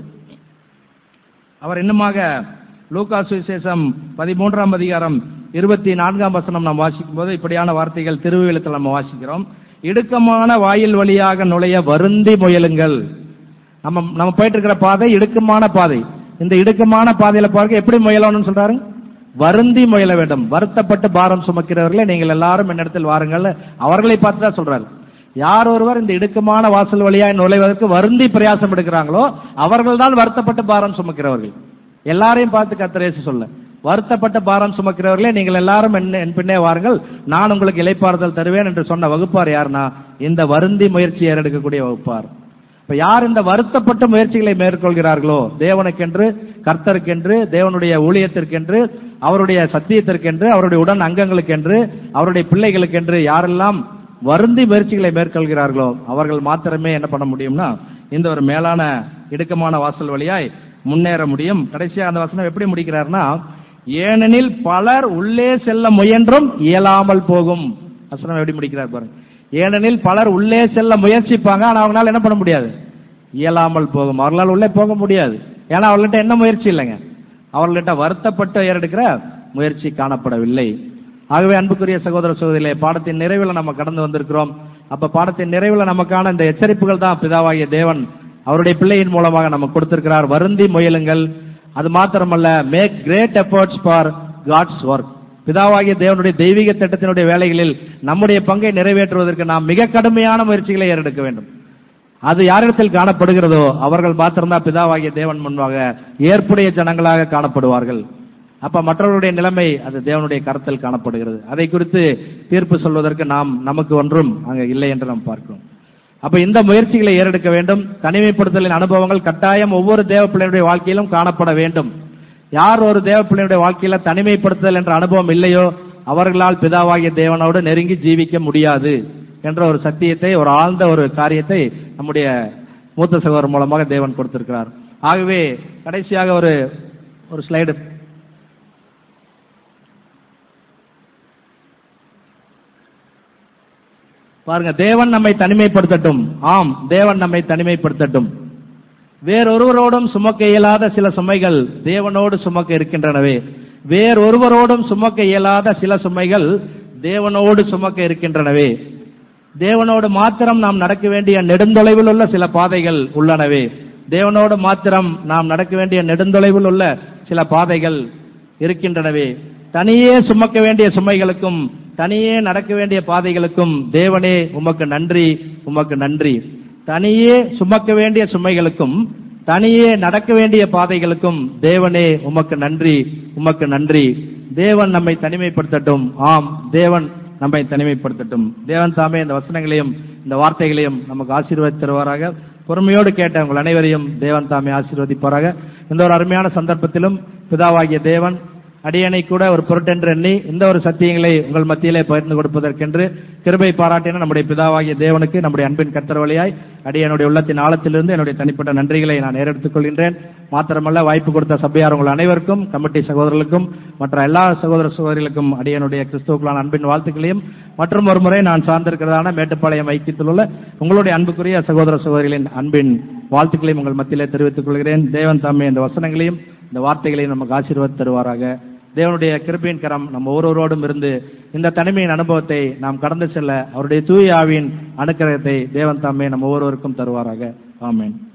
அவர் இன்னுமாக லூக்கா சுவிசேஷம் பதிமூன்றாம் அதிகாரம் இருபத்தி நான்காம் வசனம் நாம் வாசிக்கும் போது இப்படியான வார்த்தைகள் திருவிழத்தில் நம்ம வாசிக்கிறோம் இடுக்கமான வாயில் வழியாக நுழைய வருந்தி முயலுங்கள் நம்ம நம்ம போயிட்டு இருக்கிற பாதை இடுக்கமான பாதை இந்த இடுக்கமான பாதையில பார்க்க எப்படி முயலணும்னு சொல்றாரு வருந்தி முயல வேண்டும் வருத்தப்பட்டு பாரம் சுமக்கிறவர்களே நீங்கள் எல்லாரும் என்னிடத்தில் வாருங்கள் அவர்களை பார்த்து தான் சொல்றாரு யார் ஒருவர் இந்த இடுக்கமான வாசல் வழியாய் நுழைவதற்கு வருந்தி பிரயாசம் எடுக்கிறாங்களோ அவர்கள் தான் வருத்தப்பட்டு பாரம் சுமக்கிறவர்கள் எல்லாரையும் பார்த்து கத்தரேசு சொல்ல வருத்தப்பட்ட பாரம் சுமக்கிறவர்களே நீங்கள் எல்லாரும் என் என் பின்னே வாருங்கள் நான் உங்களுக்கு இலைப்பாறுதல் தருவேன் என்று சொன்ன வகுப்பார் யாருன்னா இந்த வருந்தி முயற்சி ஏறெடுக்கக்கூடிய வகுப்பார் இப்ப யார் இந்த வருத்தப்பட்ட முயற்சிகளை மேற்கொள்கிறார்களோ தேவனுக்கென்று கர்த்தருக்கென்று தேவனுடைய ஊழியத்திற்கென்று அவருடைய சத்தியத்திற்கென்று அவருடைய உடன் அங்கங்களுக்கென்று அவருடைய பிள்ளைகளுக்கென்று யாரெல்லாம் வருந்தி முயற்சிகளை மேற்கொள்கிறார்களோ அவர்கள் மாத்திரமே என்ன பண்ண முடியும்னா இந்த ஒரு மேலான இடுக்கமான வாசல் வழியாய் முன்னேற முடியும் கடைசியா அந்த வசனம் எப்படி முடிக்கிறார்னா ஏனெனில் பலர் உள்ளே செல்ல முயன்றும் இயலாமல் போகும் வசனம் எப்படி முடிக்கிறார் பாருங்க ஏனெனில் பலர் உள்ளே செல்ல முயற்சிப்பாங்க ஆனா அவங்களால என்ன பண்ண முடியாது இயலாமல் போகும் அவர்களால் உள்ளே போக முடியாது ஏன்னா அவர்கள்ட்ட என்ன முயற்சி இல்லைங்க அவர்கள்ட்ட வருத்தப்பட்டு ஏறெடுக்கிற முயற்சி காணப்படவில்லை ஆகவே அன்புக்குரிய சகோதர சகோதரிகளே பாடத்தின் நிறைவில் நம்ம கடந்து வந்திருக்கிறோம் அப்ப பாடத்தின் நிறைவில் நமக்கான இந்த எச்சரிப்புகள் தான் பிதாவாகிய தேவன் அவருடைய பிள்ளையின் மூலமாக நமக்கு கொடுத்திருக்கிறார் வருந்தி முயலுங்கள் அது மாத்திரமல்ல make great efforts for God's work பிதாவாகிய தேவனுடைய தெய்வீக திட்டத்தினுடைய வேலைகளில் நம்முடைய பங்கை நிறைவேற்றுவதற்கு நாம் மிக கடுமையான முயற்சிகளை ஏறெடுக்க வேண்டும் அது யாரிடத்தில் காணப்படுகிறதோ அவர்கள் மாத்திரம்தான் பிதாவாகிய தேவன் முன்பாக ஏற்புடைய ஜனங்களாக காணப்படுவார்கள் அப்ப மற்றவர்களுடைய நிலைமை அது தேவனுடைய கருத்தில் காணப்படுகிறது அதை குறித்து தீர்ப்பு சொல்வதற்கு நாம் நமக்கு ஒன்றும் அங்க இல்லை என்று நாம் பார்க்கிறோம் அப்ப இந்த முயற்சிகளை ஏறெடுக்க வேண்டும் தனிமைப்படுத்தலின் அனுபவங்கள் கட்டாயம் ஒவ்வொரு தேவ பிள்ளையுடைய வாழ்க்கையிலும் காணப்பட வேண்டும் யார் ஒரு தேவ பிள்ளையுடைய வாழ்க்கையில தனிமைப்படுத்துதல் என்ற அனுபவம் இல்லையோ அவர்களால் பிதாவாகிய தேவனோடு நெருங்கி ஜீவிக்க முடியாது என்ற ஒரு சத்தியத்தை ஒரு ஆழ்ந்த ஒரு காரியத்தை நம்முடைய மூத்த சகோதரர் மூலமாக தேவன் கொடுத்திருக்கிறார் ஆகவே கடைசியாக ஒரு ஒரு ஸ்லைடு பாருங்க தேவன் நம்மை தனிமைப்படுத்தட்டும் ஆம் தேவன் நம்மை தனிமைப்படுத்தட்டும் வேறொருவரோடும் சுமக்க இயலாத சில சுமைகள் தேவனோடு சுமக்க இருக்கின்றனவே வேறொருவரோடும் சுமக்க இயலாத சில சுமைகள் தேவனோடு சுமக்க இருக்கின்றனவே தேவனோடு மாத்திரம் நாம் நடக்க வேண்டிய நெடுந்தொலைவில் உள்ள சில பாதைகள் உள்ளனவே தேவனோடு மாத்திரம் நாம் நடக்க வேண்டிய நெடுந்தொலைவில் உள்ள சில பாதைகள் இருக்கின்றனவே தனியே சுமக்க வேண்டிய சுமைகளுக்கும் தனியே நடக்க வேண்டிய பாதைகளுக்கும் தேவனே உமக்கு நன்றி உமக்கு நன்றி தனியே சுமக்க வேண்டிய சுமைகளுக்கும் தனியே நடக்க வேண்டிய பாதைகளுக்கும் தேவனே உமக்கு நன்றி உமக்கு நன்றி தேவன் நம்மை தனிமைப்படுத்தட்டும் ஆம் தேவன் நம்மை தனிமைப்படுத்தட்டும் தேவன் தாமே இந்த வசனங்களையும் இந்த வார்த்தைகளையும் நமக்கு ஆசீர்வதி தருவாராக பொறுமையோடு கேட்ட உங்கள் அனைவரையும் தேவன் தாமே ஆசீர்வதிப்பாராக இந்த ஒரு அருமையான சந்தர்ப்பத்திலும் பிதாவாகிய தேவன் அடியனை கூட ஒரு பொருட்டென்று எண்ணி இந்த ஒரு சத்தியங்களை உங்கள் மத்தியிலே பகிர்ந்து கொடுப்பதற்கென்று கிருபை பாராட்டின நம்முடைய பிதாவாகிய தேவனுக்கு நம்முடைய அன்பின் கர்த்தர் வழியாய் அடியனுடைய உள்ளத்தின் ஆழத்திலிருந்து என்னுடைய தனிப்பட்ட நன்றிகளை நான் ஏறெடுத்துக் கொள்கின்றேன் மாத்திரமல்ல வாய்ப்பு கொடுத்த சபையார் உங்கள் அனைவருக்கும் கமிட்டி சகோதரர்களுக்கும் மற்ற எல்லா சகோதர சகோதரிகளுக்கும் அடியனுடைய கிறிஸ்துவுக்களான அன்பின் வாழ்த்துக்களையும் மற்றும் ஒரு முறை நான் சார்ந்திருக்கிறதான மேட்டுப்பாளையம் ஐக்கியத்தில் உள்ள உங்களுடைய அன்புக்குரிய சகோதர சகோதரிகளின் அன்பின் வாழ்த்துக்களையும் உங்கள் மத்தியிலே தெரிவித்துக் கொள்கிறேன் தேவன் தாமே இந்த வசனங்களையும் இந்த வார்த்தைகளையும் நமக்கு ஆசீர்வாத தருவாராக தேவனுடைய கிருபையின் கரம் நம்ம ஒவ்வொருவரோடும் இருந்து இந்த தனிமையின் அனுபவத்தை நாம் கடந்து செல்ல அவருடைய தூய ஆவியின் அனுக்கிரகத்தை தேவன் தாமே நம்ம ஒவ்வொருவருக்கும் தருவாராக ஆமென்